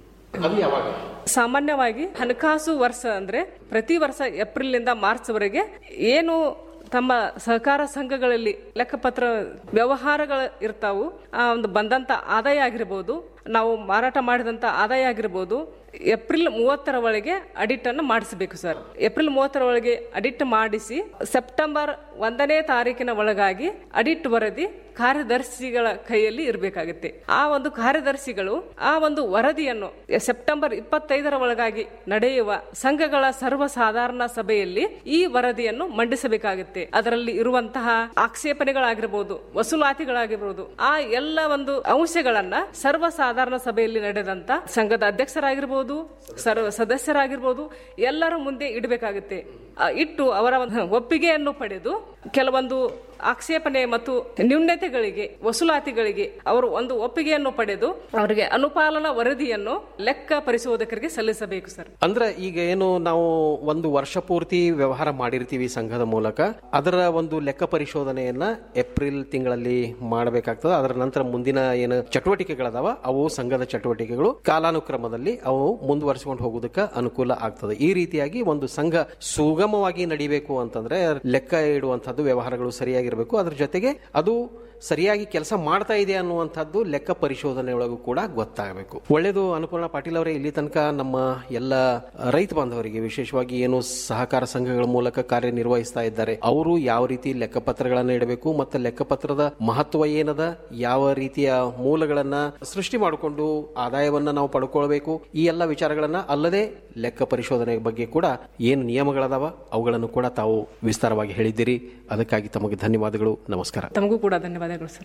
ಸಾಮಾನ್ಯವಾಗಿ ಹಣಕಾಸು ವರ್ಷ ಅಂದ್ರೆ ಪ್ರತಿ ವರ್ಷ ಏಪ್ರಿಲ್ ನಿಂದ ಮಾರ್ಚ್ ವರೆಗೆ ಏನು ತಮ್ಮ ಸಹಕಾರ ಸಂಘಗಳಲ್ಲಿ ಲೆಕ್ಕಪತ್ರ ವ್ಯವಹಾರಗಳು ಇರ್ತಾವು ಆ ಒಂದು ಬಂದಂತ ಆದಾಯ ಆಗಿರ್ಬೋದು ನಾವು ಮಾರಾಟ ಮಾಡಿದಂತ ಆದಾಯ ಆಗಿರ್ಬೋದು ಏಪ್ರಿಲ್ ಮೂವತ್ತರ ಒಳಗೆ ಅಡಿಟ್ ಅನ್ನು ಮಾಡಿಸಬೇಕು ಸರ್ ಏಪ್ರಿಲ್ ಮೂವತ್ತರ ಒಳಗೆ ಅಡಿಟ್ ಮಾಡಿಸಿ ಸೆಪ್ಟೆಂಬರ್ ಒಂದನೇ ತಾರೀಕಿನ ಒಳಗಾಗಿ ಅಡಿಟ್ ವರದಿ ಕಾರ್ಯದರ್ಶಿಗಳ ಕೈಯಲ್ಲಿ ಇರಬೇಕಾಗುತ್ತೆ ಆ ಒಂದು ಕಾರ್ಯದರ್ಶಿಗಳು ಆ ಒಂದು ವರದಿಯನ್ನು ಸೆಪ್ಟೆಂಬರ್ ಇಪ್ಪತ್ತೈದರ ಒಳಗಾಗಿ ನಡೆಯುವ ಸಂಘಗಳ ಸರ್ವಸಾಧಾರಣ ಸಭೆಯಲ್ಲಿ ಈ ವರದಿಯನ್ನು ಮಂಡಿಸಬೇಕಾಗುತ್ತೆ ಅದರಲ್ಲಿ ಇರುವಂತಹ ಆಕ್ಷೇಪಣೆಗಳಾಗಿರ್ಬೋದು ವಸೂಲಾತಿಗಳಾಗಿರ್ಬೋದು ಆ ಎಲ್ಲ ಒಂದು ಅಂಶಗಳನ್ನ ಸರ್ವಸಾಧಾರಣ ಸಭೆಯಲ್ಲಿ ನಡೆದಂತ ಸಂಘದ ಅಧ್ಯಕ್ಷರಾಗಿರ್ಬೋದು ಸರ್ವ ಸದಸ್ಯರಾಗಿರ್ಬೋದು ಎಲ್ಲರ ಮುಂದೆ ಇಡಬೇಕಾಗುತ್ತೆ ಆ, ಇಟ್ಟು ಅವರ ಒಂದು ಒಪ್ಪಿಗೆಯನ್ನು ಪಡೆದು ಕೆಲವೊಂದು ಆಕ್ಷೇಪಣೆ ಮತ್ತು ನ್ಯೂನ್ಯತೆಗಳಿಗೆ ವಸೂಲಾತಿಗಳಿಗೆ ಅವರು ಒಂದು ಒಪ್ಪಿಗೆಯನ್ನು ಪಡೆದು ಅವರಿಗೆ ಅನುಪಾಲನಾ ವರದಿಯನ್ನು ಲೆಕ್ಕ ಪರಿಶೋಧಕರಿಗೆ ಸಲ್ಲಿಸಬೇಕು ಸರ್
ಅಂದ್ರೆ ಈಗ ಏನು ನಾವು ಒಂದು ವರ್ಷ ಪೂರ್ತಿ ವ್ಯವಹಾರ ಮಾಡಿರ್ತೀವಿ ಸಂಘದ ಮೂಲಕ ಅದರ ಒಂದು ಲೆಕ್ಕ ಪರಿಶೋಧನೆಯನ್ನ ಏಪ್ರಿಲ್ ತಿಂಗಳಲ್ಲಿ ಮಾಡಬೇಕಾಗ್ತದೆ ಅದರ ನಂತರ ಮುಂದಿನ ಏನು ಚಟುವಟಿಕೆಗಳದಾವ ಅವು ಸಂಘದ ಚಟುವಟಿಕೆಗಳು ಕಾಲಾನುಕ್ರಮದಲ್ಲಿ ಅವು ಮುಂದುವರಿಸಿಕೊಂಡು ಹೋಗೋದಕ್ಕೆ ಅನುಕೂಲ ಆಗ್ತದೆ ಈ ರೀತಿಯಾಗಿ ಒಂದು ಸಂಘ ಸುಗಮವಾಗಿ ನಡಿಬೇಕು ಅಂತಂದ್ರೆ ಲೆಕ್ಕ ಇಡುವಂತಹದ್ದು ವ್ಯವಹಾರಗಳು ಸರಿಯಾಗಿರಬೇಕು ಅದ್ರ ಜೊತೆಗೆ ಅದು ಸರಿಯಾಗಿ ಕೆಲಸ ಮಾಡ್ತಾ ಇದೆ ಅನ್ನುವಂಥದ್ದು ಲೆಕ್ಕ ಪರಿಶೋಧನೆ ಒಳಗೂ ಕೂಡ ಗೊತ್ತಾಗಬೇಕು ಒಳ್ಳೆಯದು ಅನ್ನಪೂರ್ಣ ಪಾಟೀಲ್ ಅವರೇ ಇಲ್ಲಿ ತನಕ ನಮ್ಮ ಎಲ್ಲ ರೈತ ಬಾಂಧವರಿಗೆ ವಿಶೇಷವಾಗಿ ಏನು ಸಹಕಾರ ಸಂಘಗಳ ಮೂಲಕ ಕಾರ್ಯನಿರ್ವಹಿಸ್ತಾ ಇದ್ದಾರೆ ಅವರು ಯಾವ ರೀತಿ ಲೆಕ್ಕಪತ್ರಗಳನ್ನ ಇಡಬೇಕು ಮತ್ತೆ ಲೆಕ್ಕಪತ್ರದ ಮಹತ್ವ ಏನದ ಯಾವ ರೀತಿಯ ಮೂಲಗಳನ್ನ ಸೃಷ್ಟಿ ಮಾಡಿಕೊಂಡು ಆದಾಯವನ್ನ ನಾವು ಪಡ್ಕೊಳ್ಬೇಕು ಈ ಎಲ್ಲ ವಿಚಾರಗಳನ್ನ ಅಲ್ಲದೆ ಲೆಕ್ಕ ಪರಿಶೋಧನೆ ಬಗ್ಗೆ ಕೂಡ ಏನು ನಿಯಮಗಳದಾವ ಅವುಗಳನ್ನು ಕೂಡ ತಾವು ವಿಸ್ತಾರವಾಗಿ ಹೇಳಿದ್ದೀರಿ ಅದಕ್ಕಾಗಿ ತಮಗೆ ಧನ್ಯವಾದಗಳು ನಮಸ್ಕಾರ
ತಮಗೂ ಕೂಡ ಧನ್ಯವಾದಗಳು ಸರ್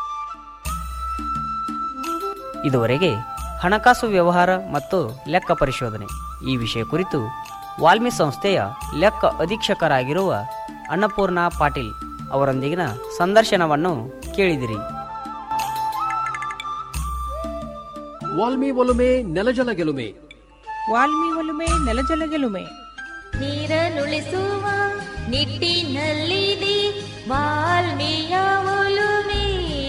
ಇದುವರೆಗೆ ಹಣಕಾಸು ವ್ಯವಹಾರ ಮತ್ತು ಲೆಕ್ಕ ಪರಿಶೋಧನೆ ಈ ವಿಷಯ ಕುರಿತು ವಾಲ್ಮಿ ಸಂಸ್ಥೆಯ ಲೆಕ್ಕ ಅಧೀಕ್ಷಕರಾಗಿರುವ ಅನ್ನಪೂರ್ಣ ಪಾಟೀಲ್ ಅವರೊಂದಿಗಿನ ಸಂದರ್ಶನವನ್ನು ಕೇಳಿದಿರಿ
ವಾಲ್ಮಿ ಒಲುಮೆ ನೆಲಜಲ ಗೆಲುಮೆ
ವಾಲ್ಮಿ ಒಲುಮೆ ನೆಲಜಲ ಗೆಲುಮೆ
ನೀರನ್ನುಳಿಸುವ ನಿಟ್ಟಿನಲ್ಲಿದೆ ವಾಲ್ಮೀಯ ಒಲುಮೆ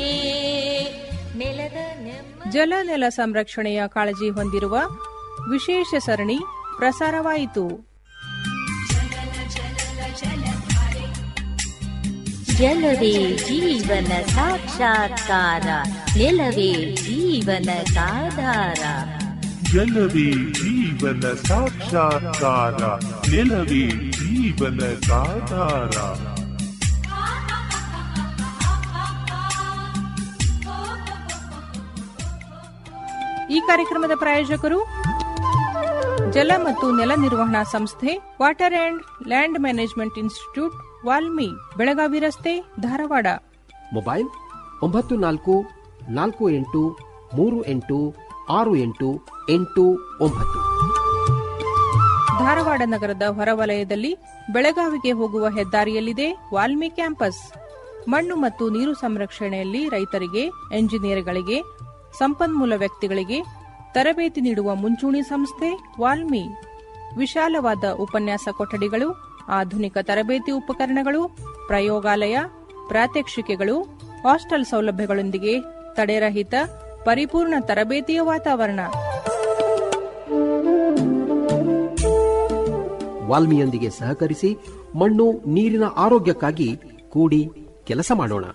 ನೆಲದ ನೆಮ್ಮ
ಜಲ ನೆಲ ಸಂರಕ್ಷಣೆಯ ಕಾಳಜಿ ಹೊಂದಿರುವ ವಿಶೇಷ ಸರಣಿ ಪ್ರಸಾರವಾಯಿತು
ಜಲವೇ ಜೀವನ ಸಾಕ್ಷಾತ್ಕಾರ ನೆಲವೇ ಜೀವನದಾಧಾರ
ಜಲವೇ ಜೀವನ ಸಾಕ್ಷಾತ್ಕಾರ ನೆಲವೇ ಜೀವನ ಸಾಧಾರ
ಈ ಕಾರ್ಯಕ್ರಮದ ಪ್ರಾಯೋಜಕರು ಜಲ ಮತ್ತು ನೆಲ ನಿರ್ವಹಣಾ ಸಂಸ್ಥೆ water and land management institute WALMI Belagavi ರಸ್ತೆ ಧಾರವಾಡ
ಮೊಬೈಲ್ ಒಂಬತ್ತು ನಾಲ್ಕು ನಾಲ್ಕು ಎಂಟು ಮೂರು ಎಂಟು ಆರು ಎಂಟು ಎಂಟು ಒಂಬತ್ತು
ಧಾರವಾಡ ನಗರದ ಹೊರವಲಯದಲ್ಲಿ ಬೆಳಗಾವಿಗೆ ಹೋಗುವ ಹೆದ್ದಾರಿಯಲ್ಲಿದೆ ವಾಲ್ಮಿ ಕ್ಯಾಂಪಸ್ ಮಣ್ಣು ಮತ್ತು ನೀರು ಸಂರಕ್ಷಣೆಯಲ್ಲಿ ರೈತರಿಗೆ ಎಂಜಿನಿಯರ್ಗಳಿಗೆ ಸಂಪನ್ಮೂಲ ವ್ಯಕ್ತಿಗಳಿಗೆ ತರಬೇತಿ ನೀಡುವ ಮುಂಚೂಣಿ ಸಂಸ್ಥೆ ವಾಲ್ಮಿ ವಿಶಾಲವಾದ ಉಪನ್ಯಾಸ ಕೊಠಡಿಗಳು ಆಧುನಿಕ ತರಬೇತಿ ಉಪಕರಣಗಳು ಪ್ರಯೋಗಾಲಯ ಪ್ರಾತ್ಯಕ್ಷಿಕೆಗಳು ಹಾಸ್ಟೆಲ್ ಸೌಲಭ್ಯಗಳೊಂದಿಗೆ ತಡೆರಹಿತ ಪರಿಪೂರ್ಣ ತರಬೇತಿಯ ವಾತಾವರಣ
ವಾಲ್ಮಿಯೊಂದಿಗೆ ಸಹಕರಿಸಿ ಮಣ್ಣು ನೀರಿನ ಆರೋಗ್ಯಕ್ಕಾಗಿ ಕೂಡಿ ಕೆಲಸ ಮಾಡೋಣ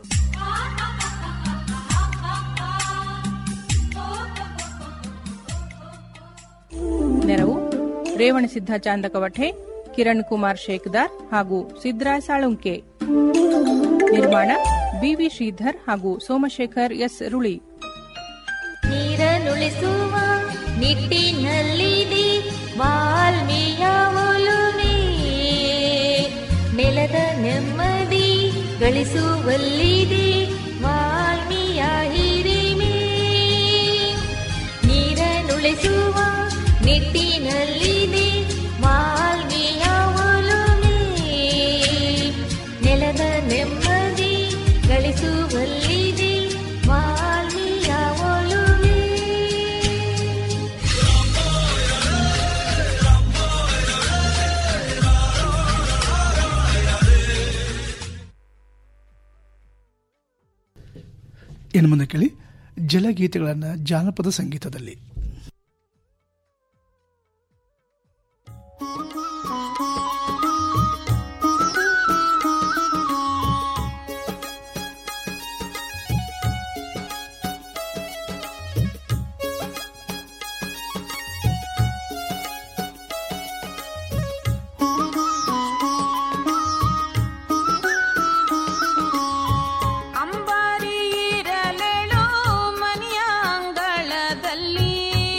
ನೆರವು ರೇವಣಸಿದ್ಧ ಚಾಂದಕವಠೆ ಕಿರಣ್ ಕುಮಾರ್ ಶೇಖದಾರ್ ಹಾಗೂ ಸಿದ್ರಾಯ್ ಸಾಳುಂಕೆ ನಿರ್ಮಾಣ ಬಿವಿ ಶ್ರೀಧರ್ ಹಾಗೂ ಸೋಮಶೇಖರ್ ಎಸ್ ರುಳಿ
ನೀರನ್ನುಳಿಸುವ ನಿಟ್ಟಿನಲ್ಲಿದೆ ವಾಲ್ಮೀಯ ಒಲುಮೆ ನೆಲದ ನೆಮ್ಮದಿ ಗಳಿಸುವಲ್ಲಿದೆ ವಾಲ್ಮೀಯ ಹಿರಿಮೆ ನೀರನ್ನುಳಿಸುವ ನಿಟ್ಟಿನಲ್ಲಿದೆ ವಾಲ್ಮೀಯ ಒಲುಮೆ ನೆಲದ ನೆಮ್ಮದಿ ಗಳಿಸುವಲ್ಲಿದೆ ವಾಲ್ಮೀಯ ಒಲುಮೆ
ಇನ್ನು ಮುಂದೆ ಕೇಳಿ ಜಲಗೀತೆಗಳನ್ನು ಜಾನಪದ ಸಂಗೀತದಲ್ಲಿ
ಅಂಬಾರಿ ಇರಲೆಳು ಮನೆಯ ಅಂಗಳದಲ್ಲಿ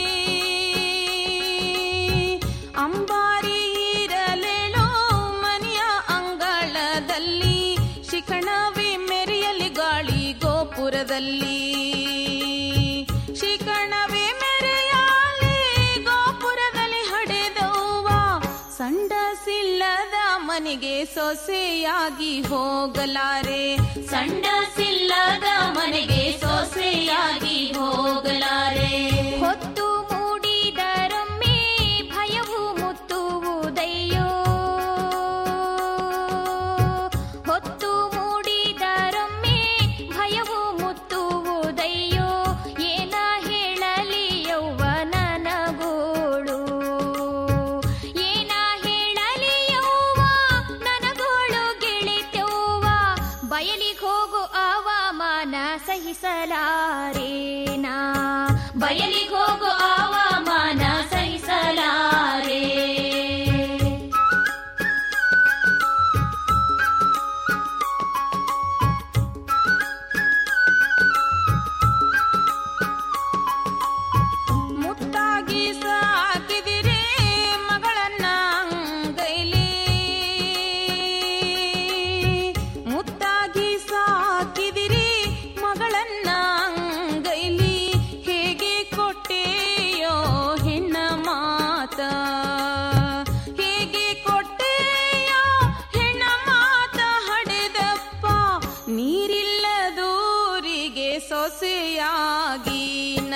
ಅಂಬಾರಿ ಇರಲೆಳು ಮನೆಯ ಅಂಗಳದಲ್ಲಿ ಶಿಖಣವಿ ಮೆರೆಯಲಿ ಗಾಳಿ ಗೋಪುರದಲ್ಲಿ ಶಿಖಣವಿ ಮೆರೆಯಲಿ ಗೋಪುರದಲ್ಲಿ ಹಡೆದವ್ವ ಸಂಡಸಿಲ್ಲದ ಮನೆಗೆ ಸೊಸೆಯಾಗಿ ಹೋಗಲಾರೆ ಸಂಡಸಿಲ್ಲದ ಮನೆಗೆ ಸೊಸೆಯಾಗಿ ಹೋಗಲಾರೆ ಹೊತ್ತು ಮೂಡಿದರೊಮ್ಮೆ ಭಯವು ಮುತ್ತುವುದಯ್ಯೋ ಹೊತ್ತು ಮೂಡಿದರೊಮ್ಮೆ ಭಯವು ಮುತ್ತುವುದಯ್ಯೋ ಏನ ಹೇಳಲಿ ಯೌವನನಗೋಳು ಏನ ಹೇಳಲಿ ಯೌವ ನನಗೋಳು ಗೆಳಿತವ್ವ ಬಯಲಿಗೆ ಹೋಗು ಅವಮಾನ ಸಹಿಸಲಾರೇನಾ ಬಯಲಿಗೆ ಹೋಗು ಅವಮಾನ ಸಹಿಸಲಾರೇ ಮುತ್ತಾಗಿ ಸಾಕಿದಿರಿ ಮಗಳನ್ನ ಅಂಗೈಲಿ ಮುತ್ತಾಗಿ ಸಾಕಿದಿರಿ ಮಗಳನ್ನ ಅಂಗೈಲಿ ಹೇಗೆ ಕೊಟ್ಟೆಯೋ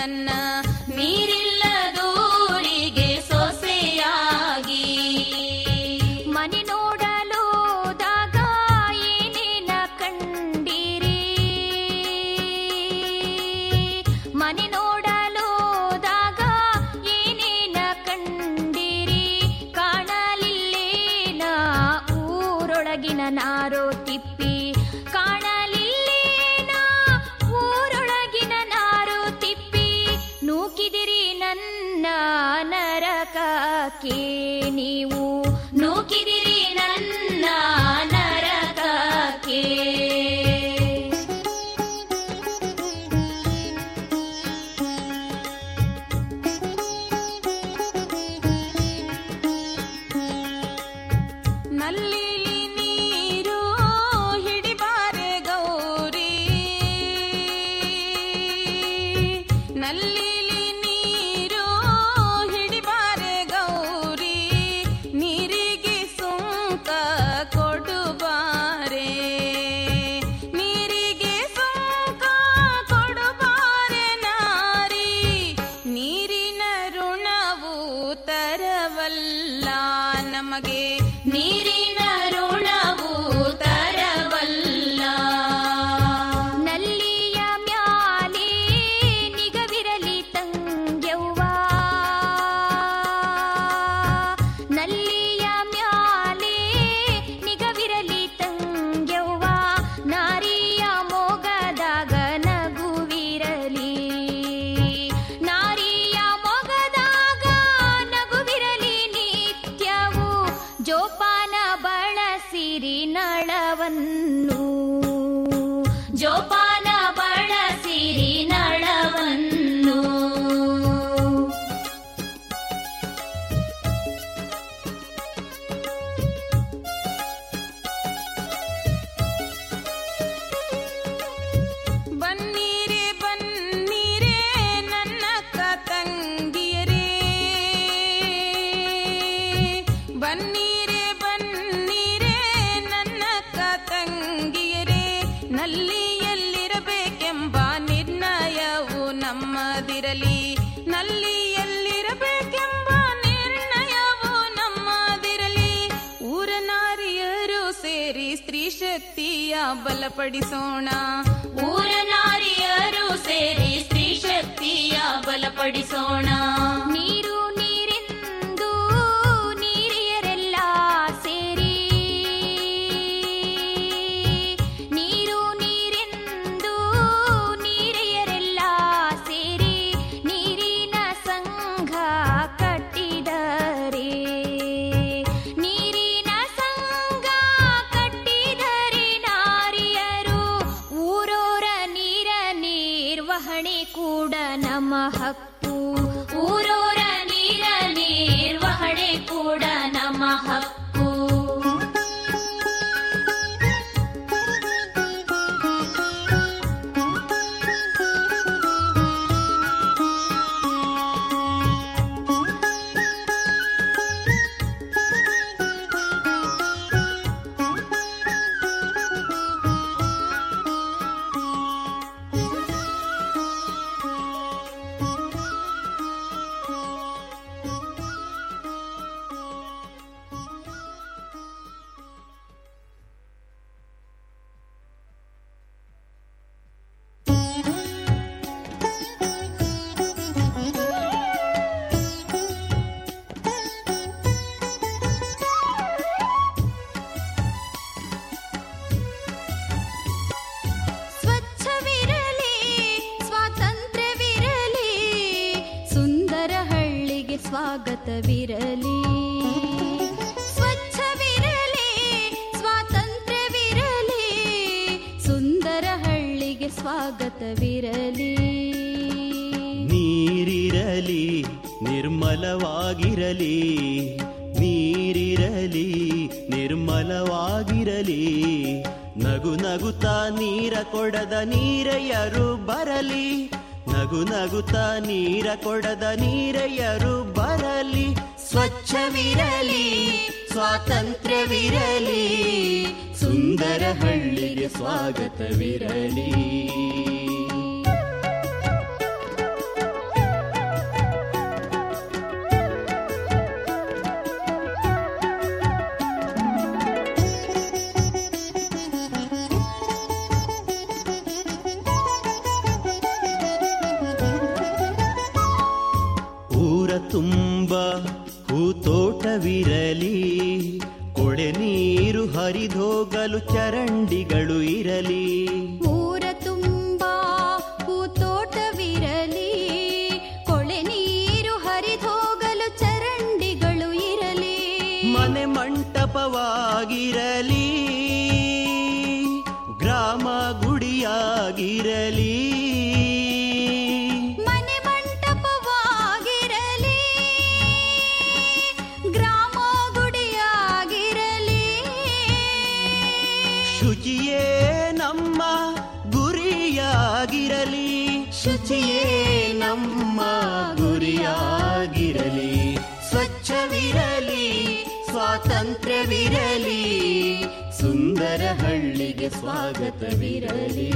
ನನ್ನ ನೀರಿಲ್ಲದೂರಿಗೆ ಸೊಸೆಯಾಗಿ ಮನೆ ನೋಡಲೋದಾಗ ಏನೇನ ಕಂಡಿರಿ ಮನೆ ನೋಡಲೋದಾಗ ಏನೇನ ಕಂಡಿರಿ ಕಾಣಲಿಲ್ಲೇನ ಊರೊಳಗಿನ ನಾರೋ ತಿಪ್ಪಿ ಕಾಣಲಿಲ್ಲೇನ ಊರೊಳಗಿನ ನಾರೋ ತಿಪ್ಪಿ ನೂಕಿದಿರಿ ನನ್ನ ನರಕಕ್ಕೆ ನೀವು ನೂಕಿದಿರಿ ನನ್ನ ನರಕಕ್ಕೆ ನಲ್ಲಿಲಿ ನೀರು ಹಿಡಿಬಾರೆ ಗೌರಿ ನಲ್ಲಿಲಿ ನೀರು ಹಿಡಿಬಾರೆ ಗೌರಿ ನೀರಿಗೆ ಸುಂಕ ಕೊಡುಬಾರೆ ನೀರಿಗೆ ಸುಂಕ ಕೊಡುಬಾರೆ ನಾರಿ ನೀರಿನ ಋಣವು ತರವಲ್ಲ ನಮಗೆ ನೀರಿನ ಋಣವು ತರವಲ್ಲ ನಲ್ಲಿಯ ಮ್ಯಾಲೆ ನಿಗವಿರಲಿ ತಂಗ್ಯವ್ವ ನಲ್ಲಿಯ ಮ್ಯಾಲೆ ನಿಗವಿರಲಿ ತಂಗ್ಯವ್ವ ನಾರಿಯ ಮೊಗದಾಗ ನಗುವಿರಲಿ ನಾರಿಯ ಮೊಗದಾಗ ನಗುವಿರಲಿ ನಿತ್ಯವು ಜೋಪಾನ ಬಳಸಿರಿ ನಳವನ್ನು ಜೋಪಾನ ಬಳಸಿರಿ ನಳವನ್ನು ಬನ್ನೀರೆ ಬನ್ನೀರೆ ನನ್ನಕ್ಕ ತಂಗಿಯರೇ ಬನ್ನೀರೆ ಬನ್ನೀರೆ ನನ್ನಕ್ಕ ತಂಗಿಯರೇ ನಲ್ಲಿಯಲ್ಲಿರಬೇಕೆಂಬ ನಿರ್ಣಯವು ನಮ್ಮದಿರಲಿ ನಲ್ಲಿಯಲ್ಲಿರಬೇಕೆಂಬ ನಿರ್ಣಯವು ನಮ್ಮದಿರಲಿ ಊರ ನಾರಿಯರು ಸೇರಿ ಸ್ತ್ರೀ ಶಕ್ತಿಯ ಬಲಪಡಿಸೋಣ ಊರ ನಾರಿಯರು ಸೇರಿ ಸ್ತ್ರೀ ಶಕ್ತಿಯ ಬಲಪಡಿಸೋಣ ನೀರು ನೀರೆಂದು ನೀರಿಯರೆಲ್ಲ ಸೇರಿ ನೀರು ನೀರೆಂದು ನೀರಿಯರೆಲ್ಲ ಸೇರಿ ನೀರಿನ ಸಂಘ ಕಟ್ಟಿದರೆ ನೀರಿನ ಸಂಘ ಕಟ್ಟಿದರೆ ನಾರಿಯರು ಊರೋರ ನೀರ ನಿರ್ವಹಣೆ ಕೂಡ ನಮ್ಮ ಹಕ್ಕು ಊರೋರ ನೀರ ನಿರ್ವಹಣೆ ಕೂಡ ನಮ್ಮ ಹಕ್ಕು ಸ್ವಚ್ಛವಿರಲಿ ಸ್ವಾತಂತ್ರ್ಯವಿರಲಿ ಸುಂದರ ಹಳ್ಳಿಗೆ ಸ್ವಾಗತವಿರಲಿ ಸ್ವಚ್ಛವಿರಲಿ ಸ್ವಾತಂತ್ರ್ಯವಿರಲಿ ಸುಂದರ ಹಳ್ಳಿಗೆ ಸ್ವಾಗತವಿರಲಿ
ನೀರಿರಲಿ ನಿರ್ಮಲವಾಗಿರಲಿ ನೀರಿರಲಿ ನಿರ್ಮಲವಾಗಿರಲಿ ನಗು ನಗುತ್ತಾ ನೀರ ಕೊಡದ ನೀರೆಯರು ಬರಲಿ ನಗು ನಗುತ್ತಾ ನೀರ ಕೊಡದ ನೀರೆಯರು ಬರಲಿ ಸ್ವಚ್ಛವಿರಲಿ ಸ್ವಾತಂತ್ರ್ಯವಿರಲಿ ಸುಂದರ ಹಳ್ಳಿಗೆ ಸ್ವಾಗತವಿರಲಿ ಹೋಗಲು ಚರಂಡಿಗಳು ಇರಲಿ
ಊರ ತುಂಬಾ ಹೂತೋಟವಿರಲಿ ಕೊಳೆ ನೀರು ಹರಿದೋಗಲು ಚರಂಡಿಗಳು ಇರಲಿ
ಮನೆ ಮಂಟಪವಾಗಿರಲಿ ಗ್ರಾಮ ಗುಡಿಯಾಗಿರಲಿ
ಮನೆ ಮಂಟಪವಾಗಿರಲಿ ಗ್ರಾಮ ಗುಡಿಯಾಗಿರಲಿ
ಶುಚಿಯೇ ನಮ್ಮ ಗುರಿಯಾಗಿರಲಿ ಶುಚಿಯೇ ನಮ್ಮ ಗುರಿಯಾಗಿರಲಿ ಸ್ವಚ್ಛವಿರಲಿ ಸ್ವಾತಂತ್ರ್ಯವಿರಲಿ ಸುಂದರ ಹಳ್ಳಿಗೆ ಸ್ವಾಗತವಿರಲಿ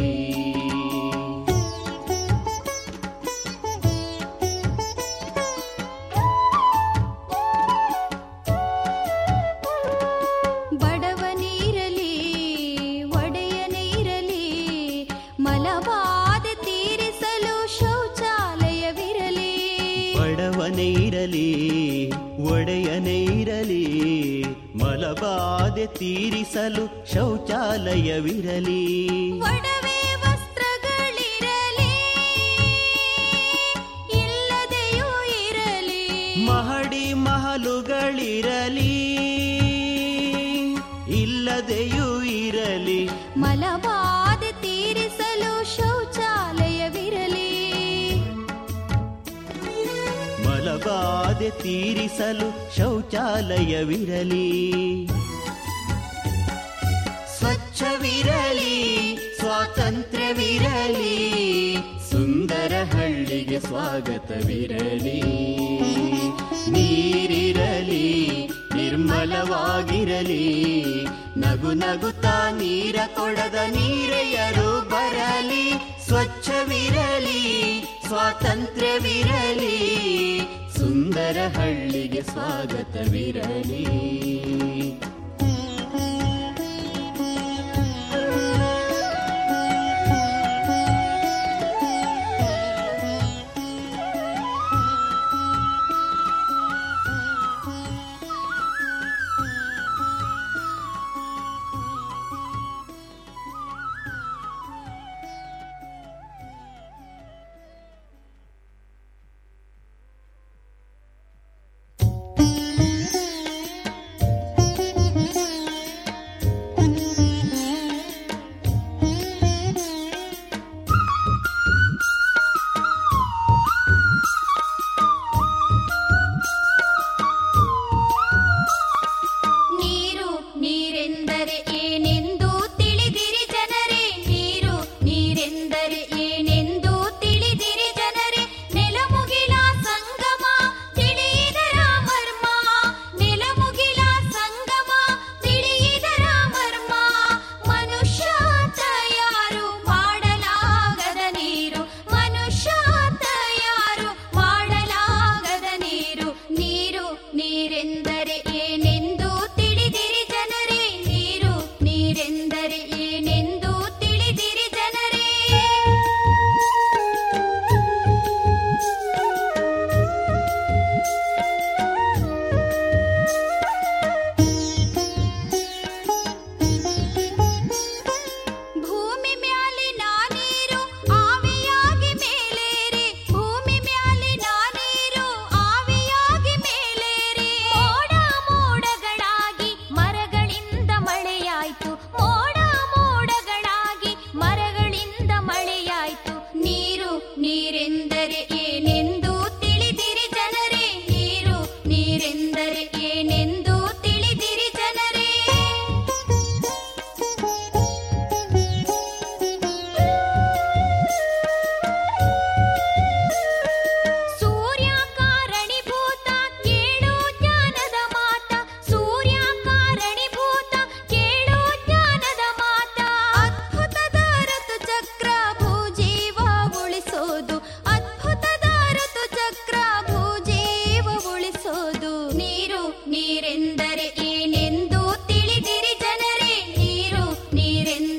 ಬಡವನಿರಲಿ ಒಡೆಯನಿರಲಿ ಮಲಬಾದೆ ತೀರಿಸಲು ಶೌಚಾಲಯವಿರಲಿ
ಬಡವನೇ ಇರಲಿ ಒಡೆಯನೇ ಇರಲಿ ಮಲಬಾದೆ ತೀರಿಸಲು ಶೌಚಾಲಯವಿರಲಿ
ಒಡವೆ ವಸ್ತ್ರಗಳಿರಲಿ ಇಲ್ಲದೆಯೂ ಇರಲಿ
ಮಹಡಿ ಮಹಲುಗಳಿರಲಿ ಇಲ್ಲದೆಯೂ ಇರಲಿ
ಮಲಬಾದೆ ತೀರಿಸಲು ಶೌಚಾಲಯವಿರಲಿ
ಮಲಬಾದೆ ತೀರಿಸಲು ಶೌಚಾಲಯವಿರಲಿ ಸ್ವಚ್ಛವಿರಲಿ ಸ್ವಾತಂತ್ರ್ಯವಿರಲಿ ಸುಂದರ ಹಳ್ಳಿಗೆ ಸ್ವಾಗತವಿರಲಿ ನೀರಿರಲಿ ನಿರ್ಮಲವಾಗಿರಲಿ ನಗು ನಗುತ್ತಾ ನೀರ ಕೊಡದ ನೀರೆಯರು ಬರಲಿ ಸ್ವಚ್ಛವಿರಲಿ ಸ್ವಾತಂತ್ರ್ಯವಿರಲಿ ಸುಂದರ ಹಳ್ಳಿಗೆ ಸ್ವಾಗತವಿರಲಿ